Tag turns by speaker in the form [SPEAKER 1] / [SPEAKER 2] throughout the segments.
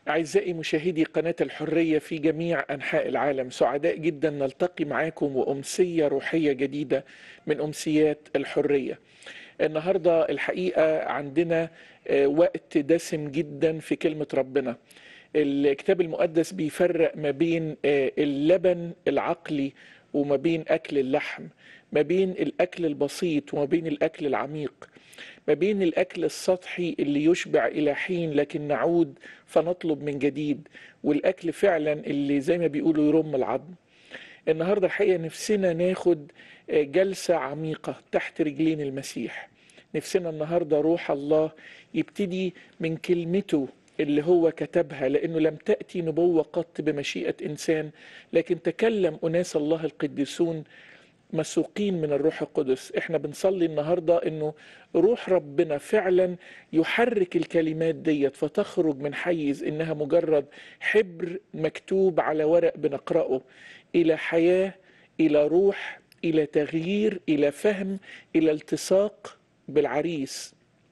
[SPEAKER 1] أعزائي مشاهدي قناة الحرية في جميع أنحاء العالم سعداء جدا نلتقي معاكم وأمسية روحية جديدة من أمسيات الحرية النهاردة الحقيقة عندنا آه، وقت دسم جدا في كلمة ربنا الكتاب المقدس بيفرق ما بين آه، اللبن العقلي وما بين أكل اللحم ما بين الأكل البسيط وما بين الأكل العميق ما بين الأكل السطحي اللي يشبع إلى حين لكن نعود فنطلب من جديد والأكل فعلا اللي زي ما بيقولوا يرم العظم النهاردة الحقيقة نفسنا ناخد آه، جلسة عميقة تحت رجلين المسيح نفسنا النهاردة روح الله يبتدي من كلمته اللي هو كتبها لأنه لم تأتي نبوة قط بمشيئة إنسان لكن تكلم أناس الله القديسون مسوقين من الروح القدس احنا بنصلي النهاردة انه روح ربنا فعلا يحرك الكلمات ديت فتخرج من حيز انها مجرد حبر مكتوب على ورق بنقرأه الى حياة الى روح الى تغيير الى فهم الى التصاق بالعريس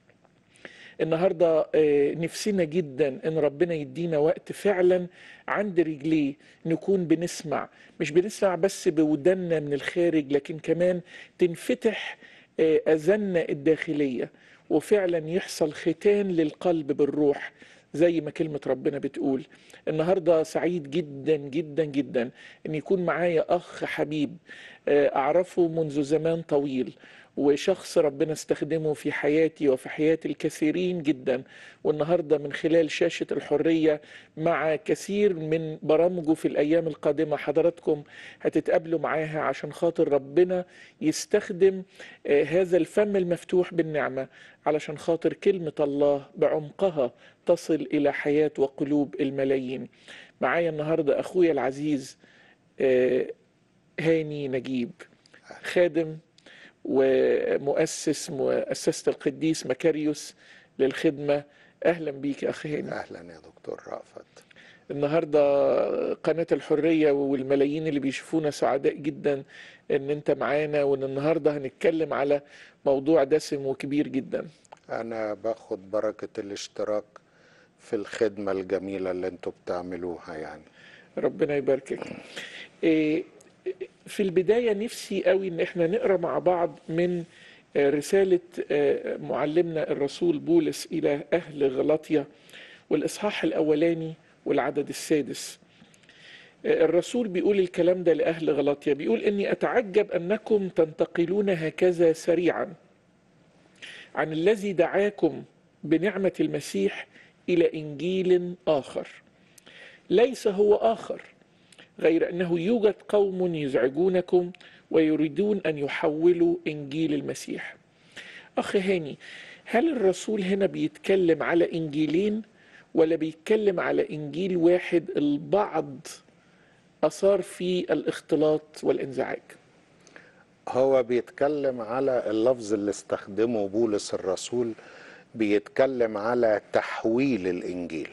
[SPEAKER 1] النهارده آه، نفسنا جدا ان ربنا يدينا وقت فعلا عند رجليه نكون بنسمع مش بنسمع بس بودنا من الخارج لكن كمان تنفتح آه، اذاننا الداخليه وفعلا يحصل ختان للقلب بالروح زي ما كلمة ربنا بتقول النهاردة سعيد جدا جدا جدا ان يكون معايا اخ حبيب آه، اعرفه منذ زمان طويل وشخص ربنا استخدمه في حياتي وفي حياة الكثيرين جدا والنهاردة من خلال شاشة الحرية مع كثير من برامجه في الأيام القادمة حضراتكم هتتقابلوا معاها عشان خاطر ربنا يستخدم آه، هذا الفم المفتوح بالنعمة علشان خاطر كلمة الله بعمقها تصل إلى حياة وقلوب الملايين معايا النهاردة أخويا العزيز آه، هاني نجيب خادم ومؤسس مؤسسة القديس مكاريوس للخدمة أهلا بيك يا أخي هاني
[SPEAKER 2] اهلا يا دكتور رأفت
[SPEAKER 1] النهاردة قناة الحرية والملايين اللي بيشوفونا سعداء جدا ان انت معانا وان النهاردة هنتكلم على موضوع دسم وكبير جدا
[SPEAKER 2] انا باخد بركة الاشتراك في الخدمة الجميلة اللي انتوا بتعملوها يعني
[SPEAKER 1] ربنا يباركك إيه، في البداية نفسي قوي ان احنا نقرا مع بعض من آه، رسالة آه، معلمنا الرسول بولس الى اهل غلاطيا والاصحاح الاولاني والعدد السادس آه، الرسول بيقول الكلام ده لاهل غلاطيا بيقول اني اتعجب انكم تنتقلون هكذا سريعا عن الذي دعاكم بنعمة المسيح الى انجيل اخر ليس هو اخر غير انه يوجد قوم يزعجونكم ويريدون ان يحولوا انجيل المسيح. اخ هاني هل الرسول هنا بيتكلم على انجيلين ولا بيتكلم على انجيل واحد البعض اثار فيه الاختلاط والانزعاج؟
[SPEAKER 2] هو بيتكلم على اللفظ اللي استخدمه بولس الرسول بيتكلم على تحويل الانجيل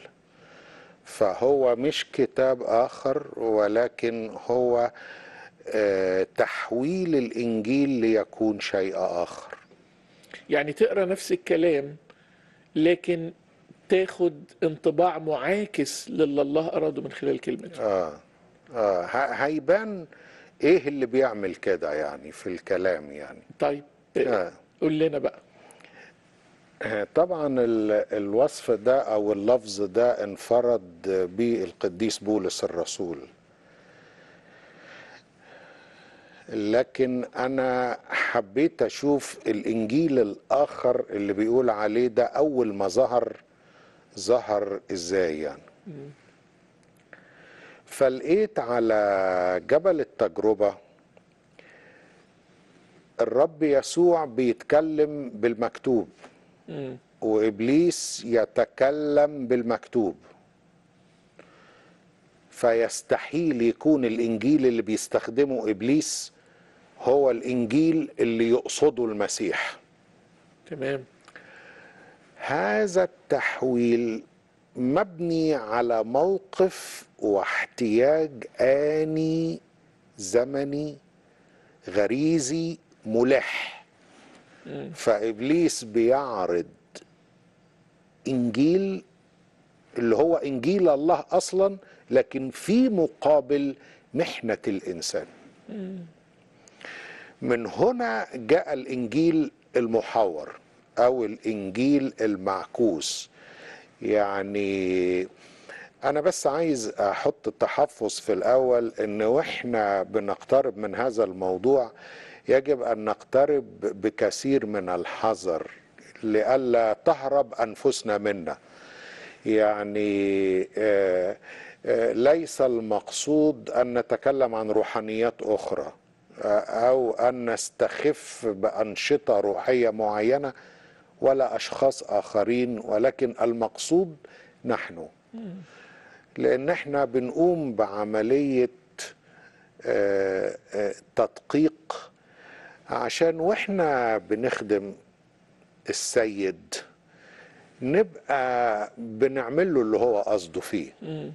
[SPEAKER 2] فهو مش كتاب اخر ولكن هو آه، تحويل الانجيل ليكون شيء اخر
[SPEAKER 1] يعني تقرا نفس الكلام لكن تاخد انطباع معاكس للي الله اراده من خلال كلمته.
[SPEAKER 2] اه اه ه- هيبان ايه اللي بيعمل كده يعني في الكلام يعني
[SPEAKER 1] طيب
[SPEAKER 2] آه.
[SPEAKER 1] قول لنا بقى.
[SPEAKER 2] آه، طبعا ال- الوصف ده او اللفظ ده انفرد به القديس بولس الرسول لكن انا حبيت اشوف الانجيل الاخر اللي بيقول عليه ده اول ما ظهر ظهر ازاي يعني فلقيت على جبل التجربه الرب يسوع بيتكلم بالمكتوب
[SPEAKER 1] مم.
[SPEAKER 2] وابليس يتكلم بالمكتوب فيستحيل يكون الانجيل اللي بيستخدمه ابليس هو الانجيل اللي يقصده المسيح
[SPEAKER 1] تمام
[SPEAKER 2] هذا التحويل مبني على موقف واحتياج اني زمني غريزي ملح فابليس بيعرض انجيل اللي هو انجيل الله اصلا لكن في مقابل محنه الانسان من هنا جاء الانجيل المحور او الانجيل المعكوس يعني انا بس عايز احط التحفظ في الاول ان واحنا بنقترب من هذا الموضوع يجب ان نقترب بكثير من الحذر لئلا تهرب انفسنا منا يعني آه، آه، ليس المقصود ان نتكلم عن روحانيات اخرى آه، او ان نستخف بانشطه روحيه معينه ولا اشخاص اخرين ولكن المقصود نحن لان احنا بنقوم بعمليه آه، آه، تدقيق عشان واحنا بنخدم السيد نبقى بنعمل له اللي هو قصده فيه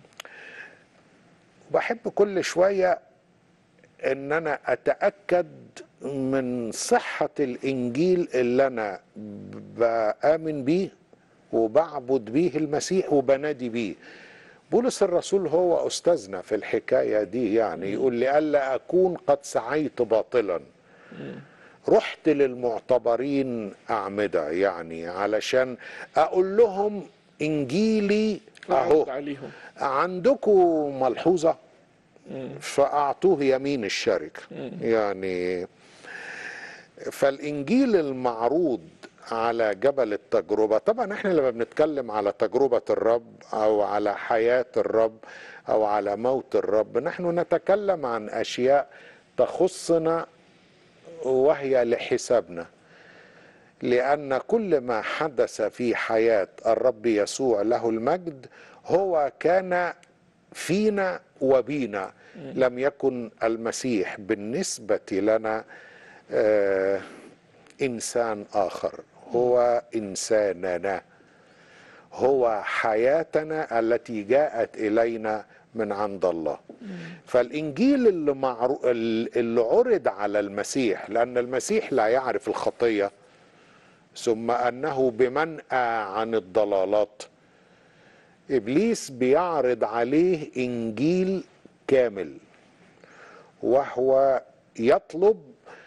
[SPEAKER 2] بحب كل شويه ان انا اتاكد من صحه الانجيل اللي انا بامن بيه وبعبد بيه المسيح وبنادي بيه بولس الرسول هو استاذنا في الحكايه دي يعني يقول لي الا اكون قد سعيت باطلا رحت للمعتبرين اعمده يعني علشان اقول لهم انجيلي اهو
[SPEAKER 1] أعرض عليهم
[SPEAKER 2] عندكم ملحوظة فأعطوه يمين الشركة يعني فالإنجيل المعروض على جبل التجربة طبعا احنا لما بنتكلم على تجربة الرب أو على حياة الرب أو على موت الرب نحن نتكلم عن أشياء تخصنا وهي لحسابنا لأن كل ما حدث في حياة الرب يسوع له المجد هو كان فينا وبينا لم يكن المسيح بالنسبة لنا آه إنسان آخر هو إنساننا هو حياتنا التي جاءت إلينا من عند الله فالإنجيل اللي, معرو... اللي عرض على المسيح لأن المسيح لا يعرف الخطية ثم أنه بمنأى عن الضلالات إبليس بيعرض عليه إنجيل كامل وهو يطلب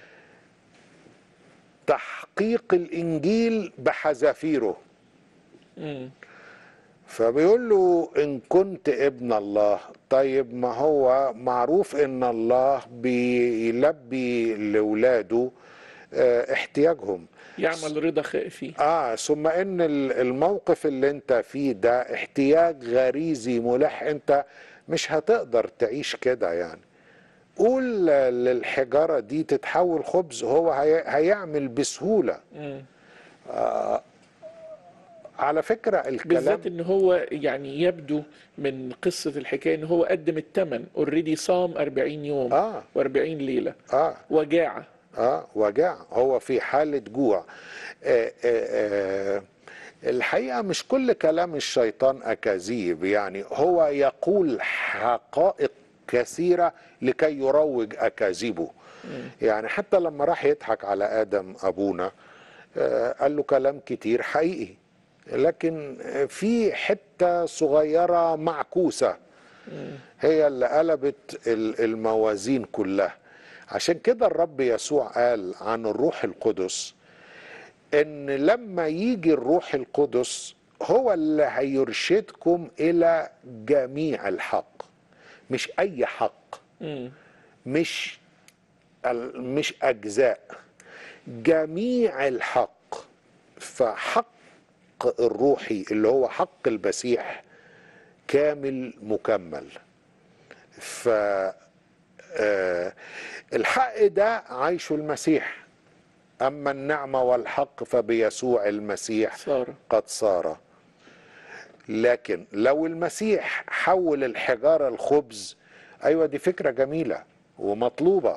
[SPEAKER 2] تحقيق الإنجيل بحذافيره فبيقول له إن كنت ابن الله طيب ما هو معروف إن الله بيلبي لولاده آه، احتياجهم
[SPEAKER 1] يعمل رضا خائفين
[SPEAKER 2] اه ثم ان ال- الموقف اللي انت فيه ده احتياج غريزي ملح انت مش هتقدر تعيش كده يعني قول للحجارة دي تتحول خبز هو هي هيعمل بسهولة آه على فكرة الكلام
[SPEAKER 1] بالذات ان هو يعني يبدو من قصة الحكاية ان هو قدم الثمن اوريدي صام 40 يوم
[SPEAKER 2] آه.
[SPEAKER 1] و40 ليلة
[SPEAKER 2] اه
[SPEAKER 1] وجاع
[SPEAKER 2] اه وجع هو في حالة جوع آه آه آه الحقيقة مش كل كلام الشيطان أكاذيب يعني هو يقول حقائق كثيرة لكي يروج أكاذيبه يعني حتى لما راح يضحك على آدم أبونا آه قال له كلام كتير حقيقي لكن في حتة صغيرة معكوسة هي اللي قلبت ال- الموازين كلها عشان كده الرب يسوع قال عن الروح القدس ان لما يجي الروح القدس هو اللي هيرشدكم الى جميع الحق مش اي حق مش ال- مش اجزاء جميع الحق فحق الروحي اللي هو حق المسيح كامل مكمل ف آه، الحق ده عيش المسيح اما النعمه والحق فبيسوع المسيح
[SPEAKER 1] صار
[SPEAKER 2] قد صار لكن لو المسيح حول الحجاره الخبز ايوه دي فكره جميله ومطلوبه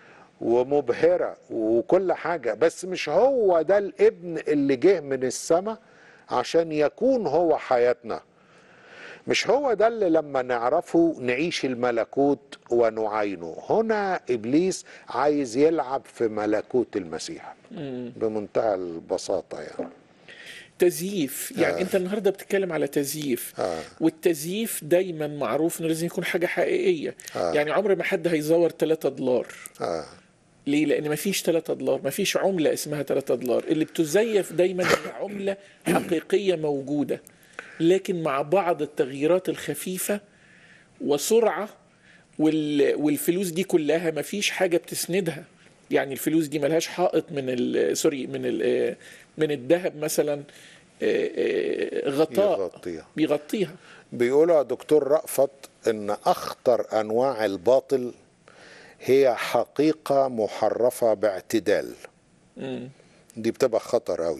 [SPEAKER 2] ومبهره وكل حاجه بس مش هو ده الابن اللي جه من السماء عشان يكون هو حياتنا مش هو ده اللي لما نعرفه نعيش الملكوت ونعاينه هنا ابليس عايز يلعب في ملكوت المسيح بمنتهى البساطه يعني
[SPEAKER 1] تزييف يعني
[SPEAKER 2] آه.
[SPEAKER 1] انت النهارده بتتكلم على تزييف
[SPEAKER 2] آه.
[SPEAKER 1] والتزييف دايما معروف انه لازم يكون حاجه حقيقيه
[SPEAKER 2] آه.
[SPEAKER 1] يعني عمر ما حد هيزور 3 دولار
[SPEAKER 2] آه.
[SPEAKER 1] ليه؟ لأن مفيش 3 دولار، مفيش عملة اسمها 3 دولار، اللي بتزيف دايما هي عملة حقيقية موجودة، لكن مع بعض التغييرات الخفيفة وسرعة وال... والفلوس دي كلها مفيش حاجة بتسندها، يعني الفلوس دي ملهاش حائط من ال... سوري من ال... من الذهب مثلا آه، آه، غطاء
[SPEAKER 2] يغطيها.
[SPEAKER 1] بيغطيها
[SPEAKER 2] بيقولوا يا دكتور رأفت ان اخطر انواع الباطل هي حقيقة محرفة باعتدال دي بتبقى خطر قوي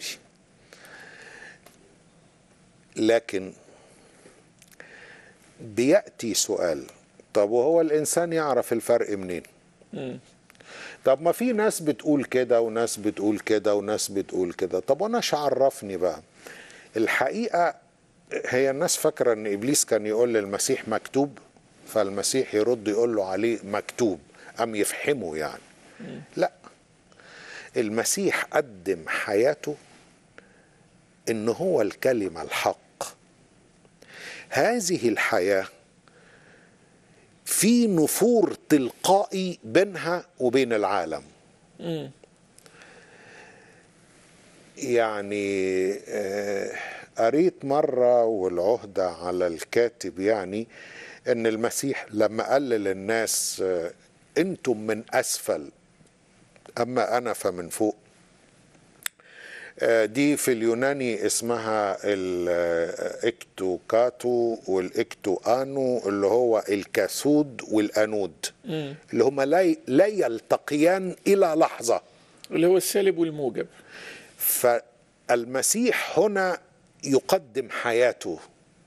[SPEAKER 2] لكن بيأتي سؤال طب وهو الانسان يعرف الفرق منين طب ما في ناس بتقول كده وناس بتقول كده وناس بتقول كده طب وانا ايش عرفني بقى الحقيقة هي الناس فاكرة ان ابليس كان يقول للمسيح مكتوب فالمسيح يرد يقول له عليه مكتوب ام يفهمه يعني لا المسيح قدم حياته ان هو الكلمة الحق هذه الحياة في نفور تلقائي بينها وبين العالم يعني آه، قريت مرة والعهدة على الكاتب يعني ان المسيح لما قال للناس آه، انتم من اسفل اما انا فمن فوق آه، دي في اليوناني اسمها الاكتوكاتو والاكتوانو اللي هو الكاسود والانود اللي هما لا لا يلتقيان الى لحظه
[SPEAKER 1] اللي هو السالب والموجب
[SPEAKER 2] فالمسيح هنا يقدم حياته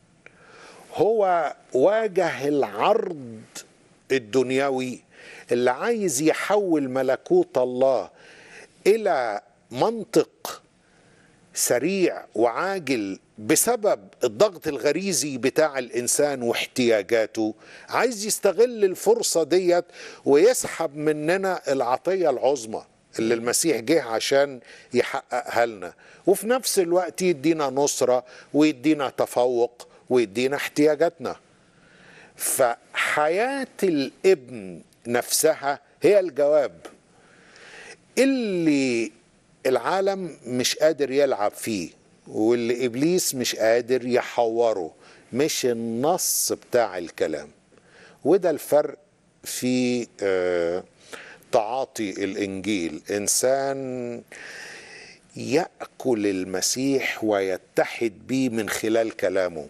[SPEAKER 2] هو واجه العرض الدنيوي اللي عايز يحول ملكوت الله الى منطق سريع وعاجل بسبب الضغط الغريزي بتاع الانسان واحتياجاته عايز يستغل الفرصه ديت ويسحب مننا العطيه العظمى اللي المسيح جه عشان يحققها لنا وفي نفس الوقت يدينا نصره ويدينا تفوق ويدينا احتياجاتنا فحياه الابن نفسها هي الجواب اللي العالم مش قادر يلعب فيه واللي ابليس مش قادر يحوره مش النص بتاع الكلام وده الفرق في آه، تعاطي الانجيل انسان ياكل المسيح ويتحد به من خلال كلامه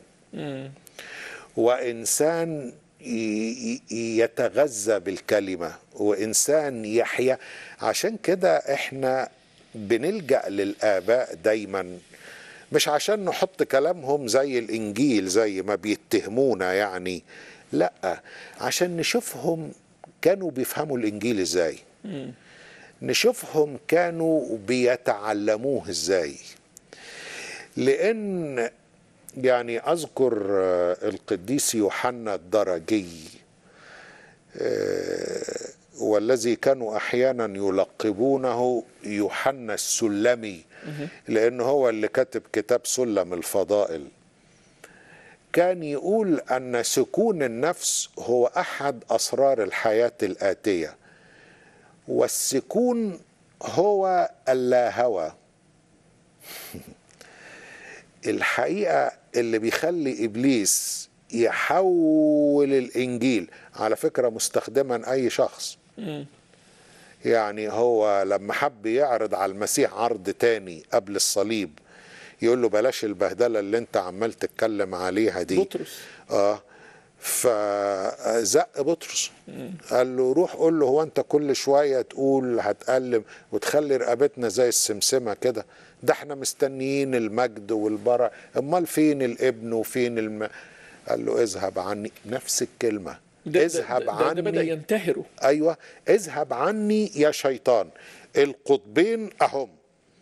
[SPEAKER 2] وانسان ي- ي- يتغذى بالكلمه وانسان يحيا عشان كده احنا بنلجا للاباء دايما مش عشان نحط كلامهم زي الانجيل زي ما بيتهمونا يعني لا عشان نشوفهم كانوا بيفهموا الانجيل ازاي نشوفهم كانوا بيتعلموه ازاي لان يعني اذكر آه، القديس يوحنا الدرجي آه، والذي كانوا احيانا يلقبونه يوحنا السلمي لان هو اللي كتب كتاب سلم الفضائل كان يقول ان سكون النفس هو احد اسرار الحياه الاتيه والسكون هو اللاهوى الحقيقه اللي بيخلي ابليس يحول الانجيل على فكره مستخدما اي شخص يعني هو لما حب يعرض على المسيح عرض تاني قبل الصليب يقول له بلاش البهدله اللي انت عمال تتكلم عليها دي
[SPEAKER 1] بطرس
[SPEAKER 2] اه فزق بطرس قال له روح قول له هو انت كل شويه تقول هتقلم وتخلي رقبتنا زي السمسمه كده ده احنا مستنيين المجد والبرع امال فين الابن وفين الم... قال له اذهب عني نفس الكلمه
[SPEAKER 1] ده,
[SPEAKER 2] اذهب
[SPEAKER 1] ده, ده, ده بدأ
[SPEAKER 2] عني
[SPEAKER 1] ينتهره
[SPEAKER 2] ايوه اذهب عني يا شيطان القطبين اهم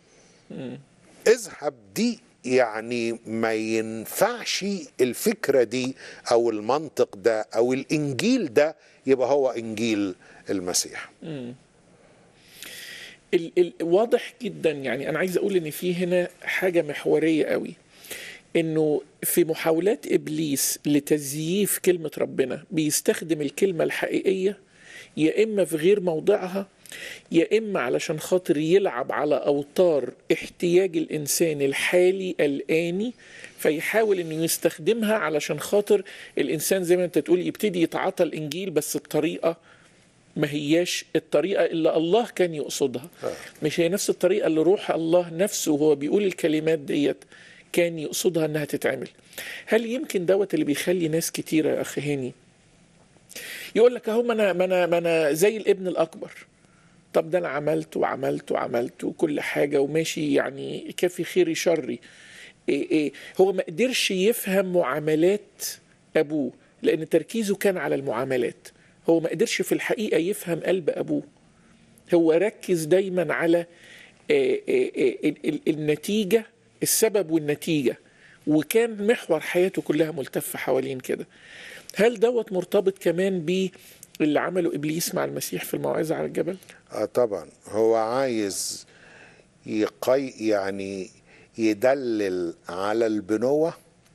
[SPEAKER 2] اذهب دي يعني ما ينفعش الفكره دي او المنطق ده او الانجيل ده يبقى هو انجيل المسيح
[SPEAKER 1] ال ال واضح جدا يعني انا عايز اقول ان في هنا حاجه محوريه قوي انه في محاولات ابليس لتزييف كلمه ربنا بيستخدم الكلمه الحقيقيه يا اما في غير موضعها يا اما علشان خاطر يلعب على اوتار احتياج الانسان الحالي الاني فيحاول انه يستخدمها علشان خاطر الانسان زي ما انت تقول يبتدي يتعاطى الانجيل بس بطريقه ما هياش الطريقة اللي الله كان يقصدها مش هي نفس الطريقة اللي روح الله نفسه وهو بيقول الكلمات ديت كان يقصدها انها تتعمل هل يمكن دوت اللي بيخلي ناس كتيرة يا اخ هاني يقول لك اهو ما انا ما انا ما انا زي الابن الاكبر طب ده انا عملت وعملت وعملت وكل حاجة وماشي يعني كافي خيري شري إيه إيه هو ما قدرش يفهم معاملات ابوه لان تركيزه كان على المعاملات هو ما قدرش في الحقيقة يفهم قلب أبوه هو ركز دايما على النتيجة السبب والنتيجة وكان محور حياته كلها ملتفة حوالين كده هل دوت مرتبط كمان ب اللي عمله إبليس مع المسيح في الموعظة على الجبل؟
[SPEAKER 2] اه طبعا هو عايز يقي يعني يدلل على البنوة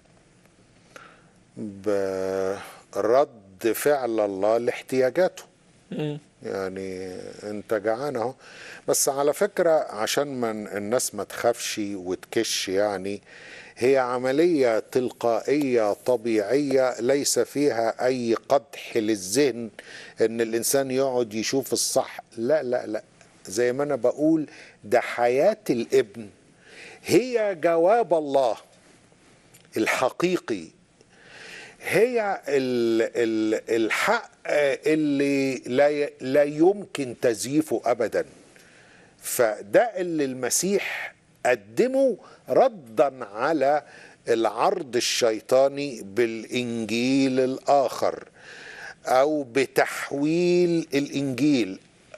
[SPEAKER 2] برد فعل الله لاحتياجاته
[SPEAKER 1] مم.
[SPEAKER 2] يعني انت جعان اهو بس على فكرة عشان ما الناس ما تخافش وتكش يعني هي عملية تلقائية طبيعية ليس فيها أي قدح للذهن إن الإنسان يقعد يشوف الصح لا لا لا زي ما أنا بقول ده حياة الابن هي جواب الله الحقيقي هي ال ال الحق اللي لا لا يمكن تزييفه ابدا فده اللي المسيح قدمه ردا على العرض الشيطاني بالانجيل الاخر او بتحويل الانجيل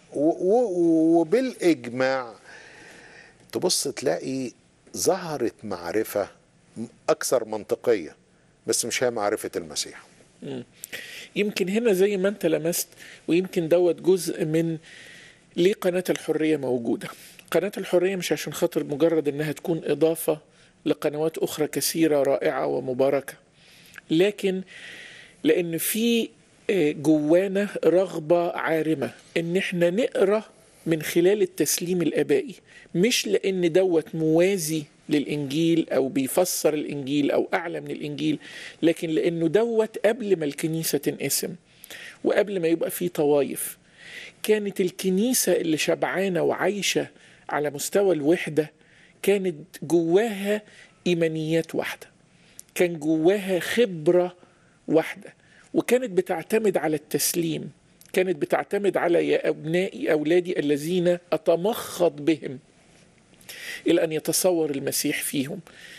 [SPEAKER 2] وبالاجماع تبص تلاقي ظهرت معرفه اكثر منطقيه بس مش هي معرفة المسيح
[SPEAKER 1] مم. يمكن هنا زي ما انت لمست ويمكن دوت جزء من ليه قناة الحرية موجودة قناة الحرية مش عشان خاطر مجرد انها تكون اضافة لقنوات اخرى كثيرة رائعة ومباركة لكن لان في جوانا رغبة عارمة ان احنا نقرأ من خلال التسليم الابائي مش لان دوت موازي للإنجيل أو بيفسر الإنجيل أو أعلى من الإنجيل لكن لأنه دوت قبل ما الكنيسة تنقسم وقبل ما يبقى فيه طوايف كانت الكنيسة اللي شبعانة وعايشة على مستوى الوحدة كانت جواها إيمانيات واحدة كان جواها خبرة واحدة وكانت بتعتمد على التسليم كانت بتعتمد على يا أبنائي أولادي الذين أتمخض بهم إلى أن يتصور المسيح فيهم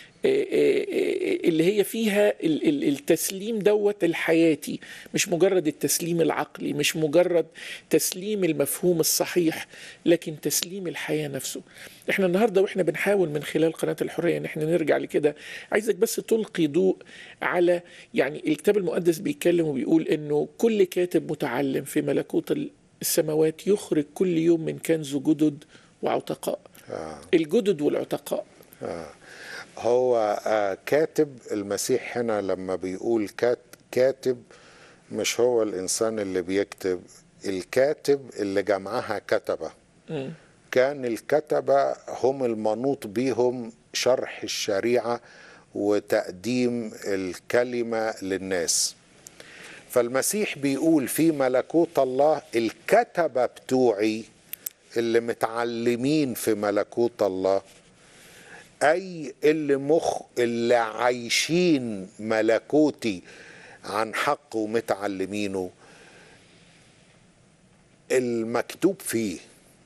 [SPEAKER 1] اللي هي فيها التسليم دوت الحياتي مش مجرد التسليم العقلي مش مجرد تسليم المفهوم الصحيح لكن تسليم الحياة نفسه احنا النهاردة واحنا بنحاول من خلال قناة الحرية ان احنا نرجع لكده عايزك بس تلقي ضوء على يعني الكتاب المقدس بيتكلم وبيقول انه كل كاتب متعلم في ملكوت السماوات يخرج كل يوم من كنزه جدد وعتقاء
[SPEAKER 2] آه.
[SPEAKER 1] الجدد والعتقاء
[SPEAKER 2] آه. هو آه كاتب المسيح هنا لما بيقول كات كاتب مش هو الإنسان اللي بيكتب الكاتب اللي جمعها كتبة
[SPEAKER 1] م.
[SPEAKER 2] كان الكتبة هم المنوط بيهم شرح الشريعة وتقديم الكلمة للناس فالمسيح بيقول في ملكوت الله الكتبة بتوعي اللي متعلمين في ملكوت الله اي اللي مخ اللي عايشين ملكوتي عن حق ومتعلمينه المكتوب فيه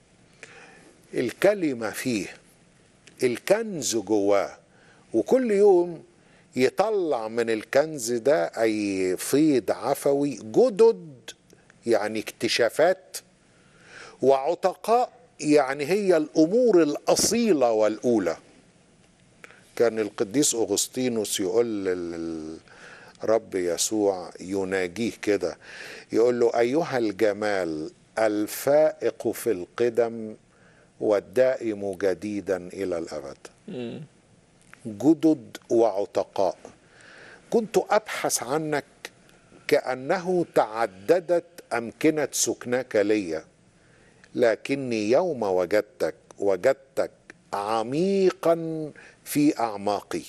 [SPEAKER 2] الكلمه فيه الكنز جواه وكل يوم يطلع من الكنز ده اي فيض عفوي جدد يعني اكتشافات وعتقاء يعني هي الامور الاصيله والاولى كان القديس اغسطينوس يقول للرب يسوع يناجيه كده يقول له ايها الجمال الفائق في القدم والدائم جديدا الى الابد
[SPEAKER 1] مم.
[SPEAKER 2] جدد وعتقاء كنت ابحث عنك كانه تعددت امكنه سكنك لي لكني يوم وجدتك وجدتك عميقا في اعماقي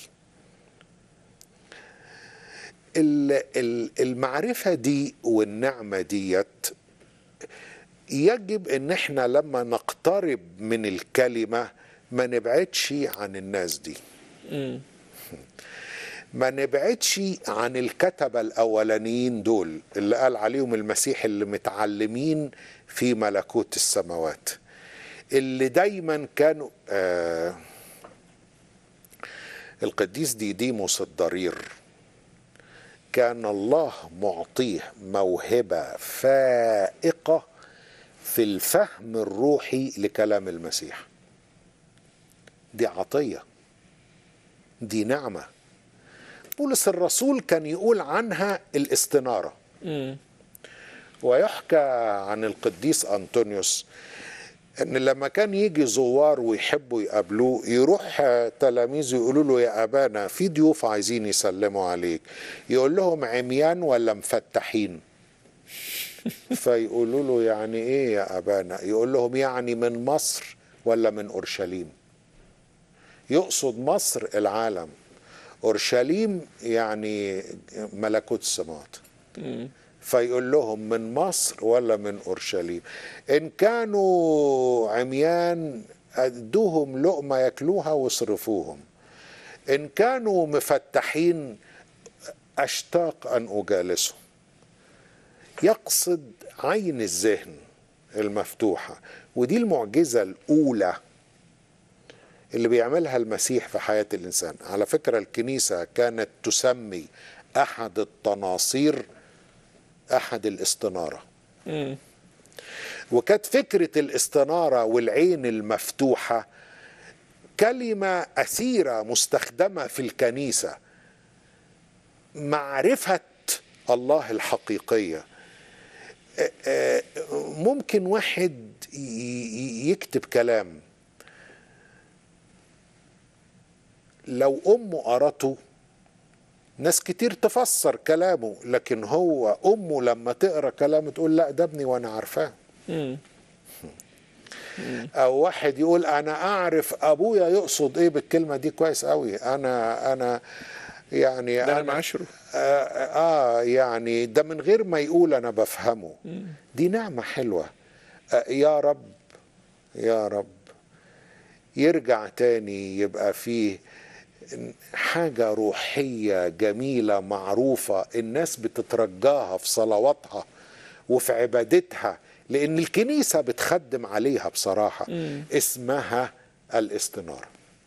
[SPEAKER 2] ال- ال- المعرفه دي والنعمه ديت يجب ان احنا لما نقترب من الكلمه ما نبعدش عن الناس دي
[SPEAKER 1] مم.
[SPEAKER 2] ما نبعدش عن الكتبة الأولانيين دول اللي قال عليهم المسيح اللي متعلمين في ملكوت السماوات اللي دايما كانوا آه القديس ديديموس الضرير كان الله معطيه موهبة فائقة في الفهم الروحي لكلام المسيح دي عطيه دي نعمة بولس الرسول كان يقول عنها الاستنارة
[SPEAKER 1] مم.
[SPEAKER 2] ويحكى عن القديس أنطونيوس ان لما كان يجي زوار ويحبوا يقابلوه يروح تلاميذه يقولوا له يا ابانا في ضيوف عايزين يسلموا عليك يقول لهم عميان ولا مفتحين فيقولوا له يعني ايه يا ابانا يقول لهم يعني من مصر ولا من اورشليم يقصد مصر العالم اورشليم يعني ملكوت السماوات
[SPEAKER 1] مم.
[SPEAKER 2] فيقول لهم من مصر ولا من اورشليم ان كانوا عميان ادوهم لقمه ياكلوها واصرفوهم ان كانوا مفتحين اشتاق ان اجالسهم يقصد عين الذهن المفتوحه ودي المعجزه الاولى اللي بيعملها المسيح في حياه الانسان على فكره الكنيسه كانت تسمي احد التناصير احد الاستناره
[SPEAKER 1] مم.
[SPEAKER 2] وكانت فكره الاستناره والعين المفتوحه كلمه اثيره مستخدمه في الكنيسه معرفه الله الحقيقيه آه، آه، ممكن واحد ي- ي- يكتب كلام لو امه قرته ناس كتير تفسر كلامه لكن هو امه لما تقرا كلامه تقول لا ده ابني وانا عارفاه
[SPEAKER 1] مم.
[SPEAKER 2] او واحد يقول انا اعرف ابويا يقصد ايه بالكلمه دي كويس قوي انا انا يعني
[SPEAKER 1] ده انا معاشره
[SPEAKER 2] آه, اه يعني ده من غير ما يقول انا بفهمه دي نعمه حلوه آه يا رب يا رب يرجع تاني يبقى فيه حاجة روحية جميلة معروفة الناس بتترجاها في صلواتها وفي عبادتها لأن الكنيسة بتخدم عليها بصراحة اسمها الاستنارة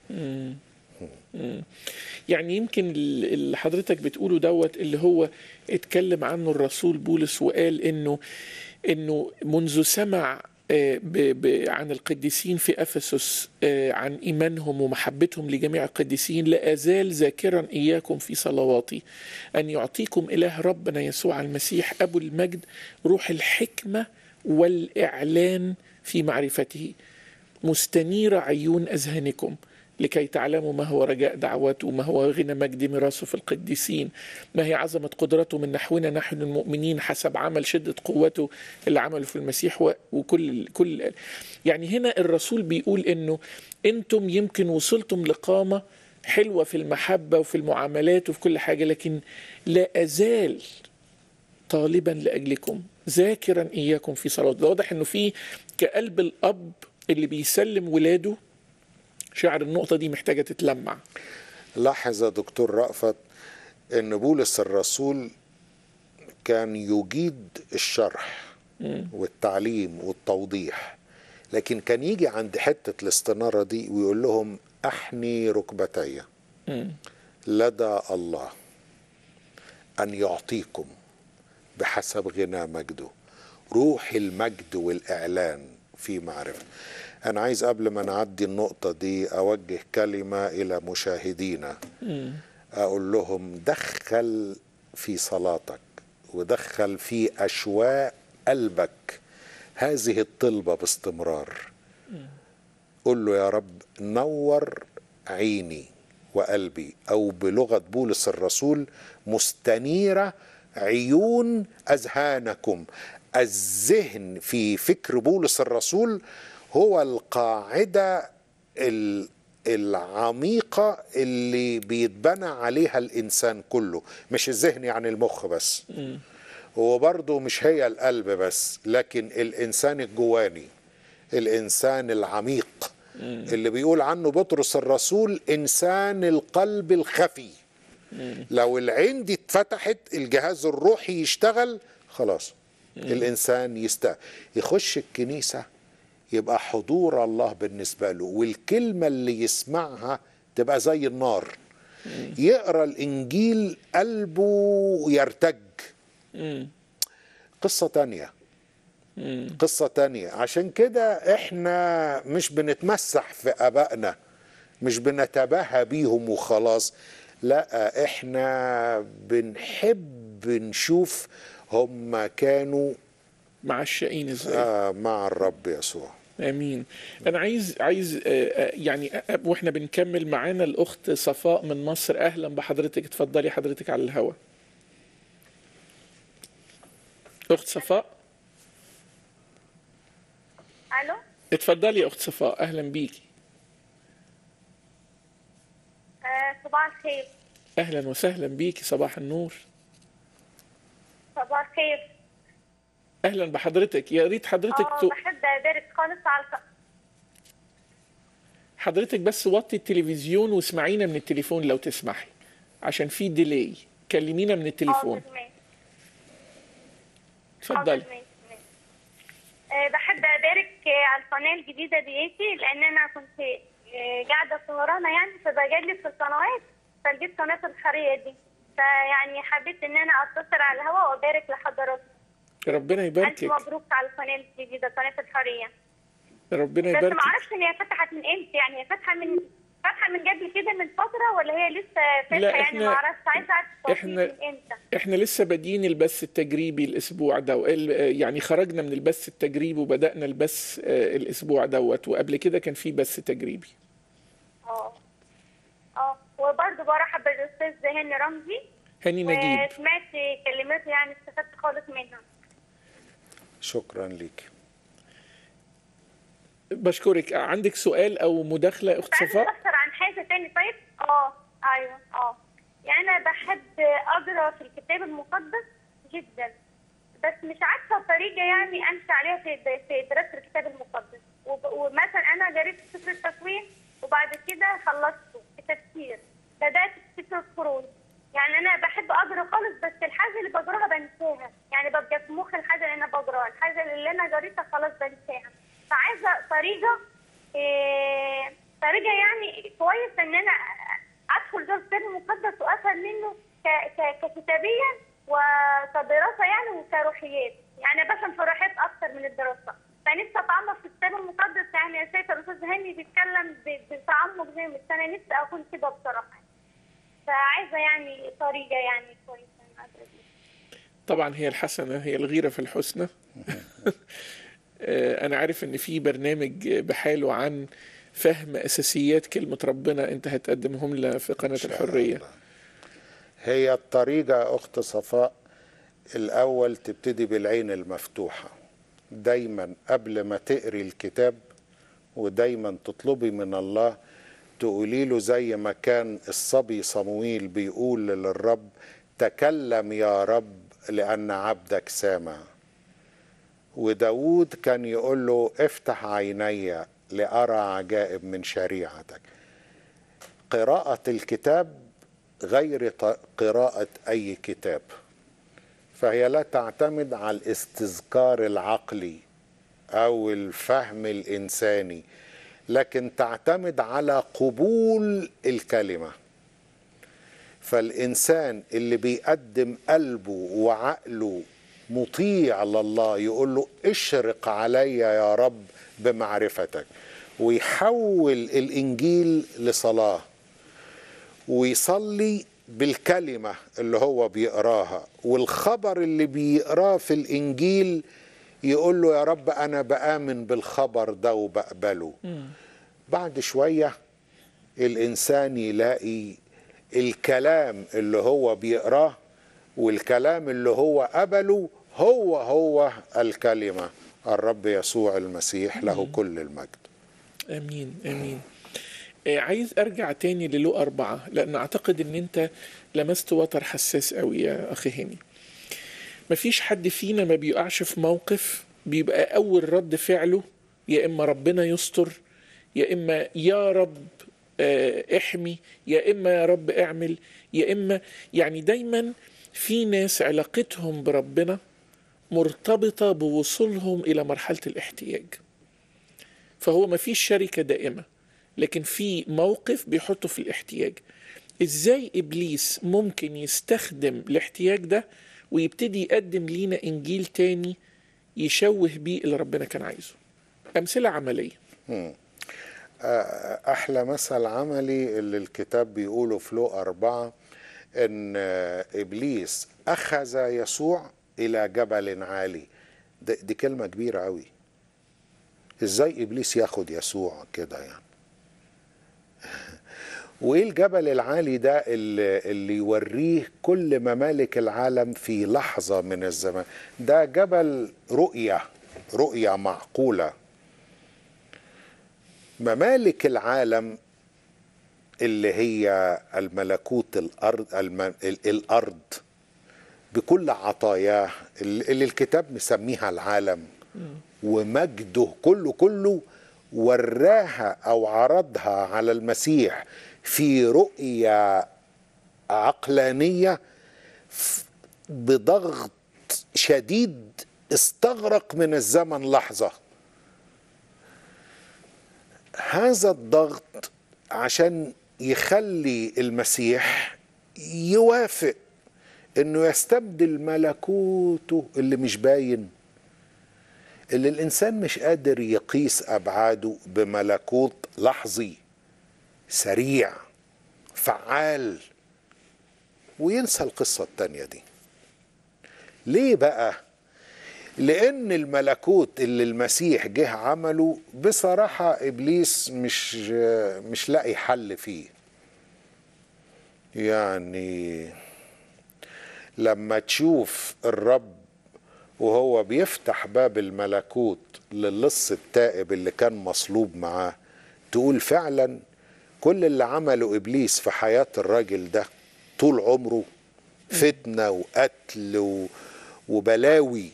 [SPEAKER 1] يعني يمكن ال- اللي حضرتك بتقوله دوت اللي هو اتكلم عنه الرسول بولس وقال انه انه منذ سمع آه، ب- ب- عن القديسين في افسس آه، عن ايمانهم ومحبتهم لجميع القديسين لا ازال ذاكرا اياكم في صلواتي ان يعطيكم اله ربنا يسوع المسيح ابو المجد روح الحكمه والاعلان في معرفته مستنير عيون أذهانكم لكي تعلموا ما هو رجاء دعوته ما هو غنى مجد ميراثه في القديسين ما هي عظمة قدرته من نحونا نحن المؤمنين حسب عمل شدة قوته اللي عمله في المسيح و- وكل كل يعني هنا الرسول بيقول انه انتم يمكن وصلتم لقامة حلوة في المحبة وفي المعاملات وفي كل حاجة لكن لا أزال طالبا لاجلكم ذاكرا اياكم في صلاه ده واضح انه في كقلب الاب اللي بيسلم ولاده شعر النقطه دي محتاجه تتلمع
[SPEAKER 2] لاحظ يا دكتور رأفت ان بولس الرسول كان يجيد الشرح والتعليم والتوضيح لكن كان يجي عند حتة الاستنارة دي ويقول لهم احني ركبتي لدى الله ان يعطيكم بحسب غنى مجده روح المجد والاعلان في معرفه انا عايز قبل ما نعدي النقطه دي اوجه كلمه الى مشاهدينا اقول لهم دخل في صلاتك ودخل في اشواق قلبك هذه الطلبه باستمرار قول له يا رب نور عيني وقلبي او بلغه بولس الرسول مستنيره عيون اذهانكم الذهن في فكر بولس الرسول هو القاعده ال- العميقه اللي بيتبنى عليها الانسان كله مش الذهن يعني المخ بس هو برضه مش هي القلب بس لكن الانسان الجواني الانسان العميق اللي بيقول عنه بطرس الرسول انسان القلب الخفي لو العين دي اتفتحت الجهاز الروحي يشتغل خلاص الانسان يست يخش الكنيسه يبقى حضور الله بالنسبه له والكلمه اللي يسمعها تبقى زي النار يقرا الانجيل قلبه يرتج قصه تانيه قصة تانية عشان كده احنا مش بنتمسح في ابائنا مش بنتباهى بيهم وخلاص لا احنا بنحب نشوف هم كانوا
[SPEAKER 1] معشقين ازاي
[SPEAKER 2] آه مع الرب يسوع
[SPEAKER 1] امين انا عايز عايز آه، آه، يعني آه، واحنا بنكمل معانا الاخت صفاء من مصر اهلا بحضرتك اتفضلي حضرتك على الهواء اخت صفاء
[SPEAKER 3] الو
[SPEAKER 1] اتفضلي يا اخت صفاء اهلا بيكي
[SPEAKER 3] آه صباح الخير
[SPEAKER 1] اهلا وسهلا بيكي صباح النور
[SPEAKER 3] صباح الخير
[SPEAKER 1] اهلا بحضرتك يا ريت حضرتك
[SPEAKER 3] اه
[SPEAKER 1] تو...
[SPEAKER 3] بحب ابارك خالص على الق-
[SPEAKER 1] حضرتك بس وطي التلفزيون واسمعينا من التليفون لو تسمحي عشان في ديلي كلمينا من التليفون
[SPEAKER 3] حاضر ماشي
[SPEAKER 1] اتفضلي
[SPEAKER 3] حاضر ماشي ماشي. آه بحب ابارك آه، على القناه الجديده ديتي لان انا كنت آه، قاعده سهرانه يعني فبجلب في القنوات فلقيت قناه الحريه دي فيعني حبيت ان انا اتصل على الهواء وابارك لحضراتكم
[SPEAKER 1] ربنا
[SPEAKER 3] الف
[SPEAKER 1] يباركك
[SPEAKER 3] مبروك على القناه الجديده قناه الحريه
[SPEAKER 1] ربنا
[SPEAKER 3] بس ما
[SPEAKER 1] يباركك
[SPEAKER 3] اعرفش ان هي فتحت من امتى يعني هي فاتحه من فاتحه من قبل كده من فتره ولا هي لسه فاتحه
[SPEAKER 1] لا،
[SPEAKER 3] يعني
[SPEAKER 1] إحنا-
[SPEAKER 3] ما اعرفش عايزه اعرف التوقيت
[SPEAKER 1] إحنا-
[SPEAKER 3] من امتى
[SPEAKER 1] احنا لسه بادئين البث التجريبي الاسبوع ده ال- يعني خرجنا من البث التجريبي وبدانا البث آه، الاسبوع دوت وقبل كده كان في بث تجريبي
[SPEAKER 3] اه اه وبرضه برحب بالاستاذ هاني رمزي
[SPEAKER 1] هاني نجيب
[SPEAKER 3] وسمعت كلماته يعني استفدت خالص منها
[SPEAKER 2] شكرا ليك
[SPEAKER 1] بشكرك عندك سؤال او مداخله يا اخت
[SPEAKER 3] كنت عايزه
[SPEAKER 1] صفاء
[SPEAKER 3] استفسر عن حاجه تاني طيب اه ايوه اه يعني انا بحب اقرا في الكتاب المقدس جدا بس مش عارفه طريقه يعني امشي عليها في في دراسه الكتاب المقدس وب- ومثلا انا قريت سفر التكوين وبعد كده خلصته بتفسير بدات في سفر الخروج يعني انا بحب اقرا خالص بس الحاجه اللي بقراها بنساها يعني ببقى في مخي الحاجه اللي انا بقراها الحاجه اللي انا قريتها خلاص بنساها فعايزه طريقه إيه طريقه يعني كويس ان انا ادخل جوه الكتاب المقدس وافهم منه ك- ك- ككتابيا وكدراسه يعني وكروحيات يعني بفهم في الروحيات اكتر من الدراسه فنفسي اتعمق في الكتاب المقدس يعني يا شايفه الاستاذ هاني بيتكلم ب- بتعمق جامد فانا نفسي اكون كده بصراحه فعايزه يعني طريقه يعني كويسه إن أدرس بيها.
[SPEAKER 1] طبعا هي الحسنه هي الغيره في الحسنى آه، انا عارف ان في برنامج بحاله عن فهم اساسيات كلمه ربنا انت هتقدمهم لنا في قناه
[SPEAKER 2] شاء
[SPEAKER 1] الحريه
[SPEAKER 2] الله. هي الطريقة يا أخت صفاء الأول تبتدي بالعين المفتوحة دايما قبل ما تقري الكتاب ودايما تطلبي من الله تقولي له زي ما كان الصبي صمويل بيقول للرب تكلم يا رب لأن عبدك سامع وداود كان يقول له افتح عيني لأرى عجائب من شريعتك قراءة الكتاب غير ط- قراءة أي كتاب فهي لا تعتمد على الاستذكار العقلي أو الفهم الإنساني لكن تعتمد على قبول الكلمة فالإنسان اللي بيقدم قلبه وعقله مطيع لله يقول له اشرق علي يا رب بمعرفتك ويحول الإنجيل لصلاة ويصلي بالكلمة اللي هو بيقراها والخبر اللي بيقراه في الإنجيل يقول له يا رب أنا بآمن بالخبر ده وبقبله بعد شويه الانسان يلاقي الكلام اللي هو بيقراه والكلام اللي هو قبله هو هو الكلمه الرب يسوع المسيح له كل المجد
[SPEAKER 1] امين امين آه، عايز ارجع تاني للو أربعة لأن أعتقد إن أنت لمست وتر حساس قوي يا أخي هاني مفيش حد فينا ما بيقعش في موقف بيبقى أول رد فعله يا إما ربنا يستر يا إما يا رب آه، احمي يا إما يا رب اعمل يا إما يعني دايما في ناس علاقتهم بربنا مرتبطة بوصولهم إلى مرحلة الاحتياج فهو ما فيش شركة دائمة لكن في موقف بيحطه في الاحتياج ازاي ابليس ممكن يستخدم الاحتياج ده ويبتدي يقدم لينا انجيل تاني يشوه بيه اللي ربنا كان عايزه امثله عمليه
[SPEAKER 2] أحلى مثل عملي اللي الكتاب بيقوله في لو أربعة إن إبليس أخذ يسوع إلى جبل عالي دي, دي كلمة كبيرة أوي إزاي إبليس ياخد يسوع كده يعني وإيه الجبل العالي ده اللي, اللي يوريه كل ممالك العالم في لحظة من الزمان ده جبل رؤية رؤية معقولة ممالك العالم اللي هي الملكوت الارض الم... ال- الارض بكل عطاياه اللي الكتاب مسميها العالم ومجده كله كله وراها او عرضها على المسيح في رؤيه عقلانيه ف- بضغط شديد استغرق من الزمن لحظه هذا الضغط عشان يخلي المسيح يوافق انه يستبدل ملكوته اللي مش باين اللي الانسان مش قادر يقيس ابعاده بملكوت لحظي سريع فعال وينسى القصه التانيه دي ليه بقى لان الملكوت اللي المسيح جه عمله بصراحه ابليس مش مش لاقي حل فيه يعني لما تشوف الرب وهو بيفتح باب الملكوت للص التائب اللي كان مصلوب معاه تقول فعلا كل اللي عمله ابليس في حياه الراجل ده طول عمره فتنه وقتل و- وبلاوي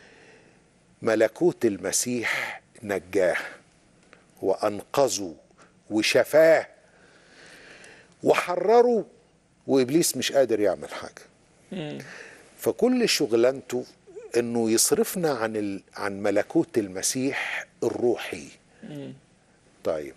[SPEAKER 2] ملكوت المسيح نجاه وانقذه وشفاه وحرره وابليس مش قادر يعمل حاجه فكل شغلانته انه يصرفنا عن ال... عن ملكوت المسيح الروحي طيب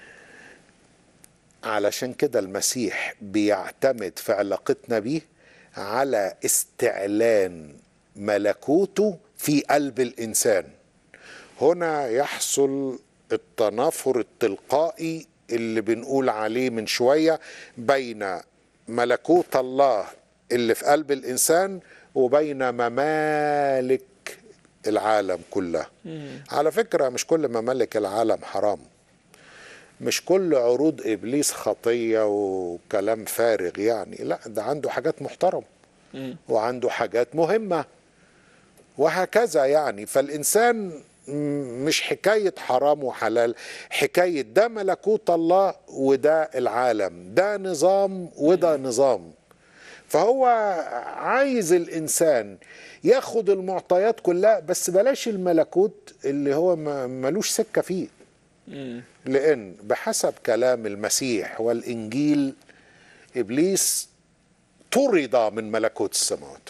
[SPEAKER 2] علشان كده المسيح بيعتمد في علاقتنا بيه على استعلان ملكوته في قلب الانسان هنا يحصل التنافر التلقائي اللي بنقول عليه من شويه بين ملكوت الله اللي في قلب الانسان وبين ممالك العالم كلها على فكره مش كل ممالك العالم حرام مش كل عروض ابليس خطيه وكلام فارغ يعني لا ده عنده حاجات محترمه وعنده حاجات مهمه وهكذا يعني فالانسان م- مش حكايه حرام وحلال حكايه ده ملكوت الله وده العالم ده نظام وده نظام فهو عايز الانسان ياخد المعطيات كلها بس بلاش الملكوت اللي هو ما- ملوش سكه فيه لان بحسب كلام المسيح والانجيل ابليس طرد من ملكوت السماوات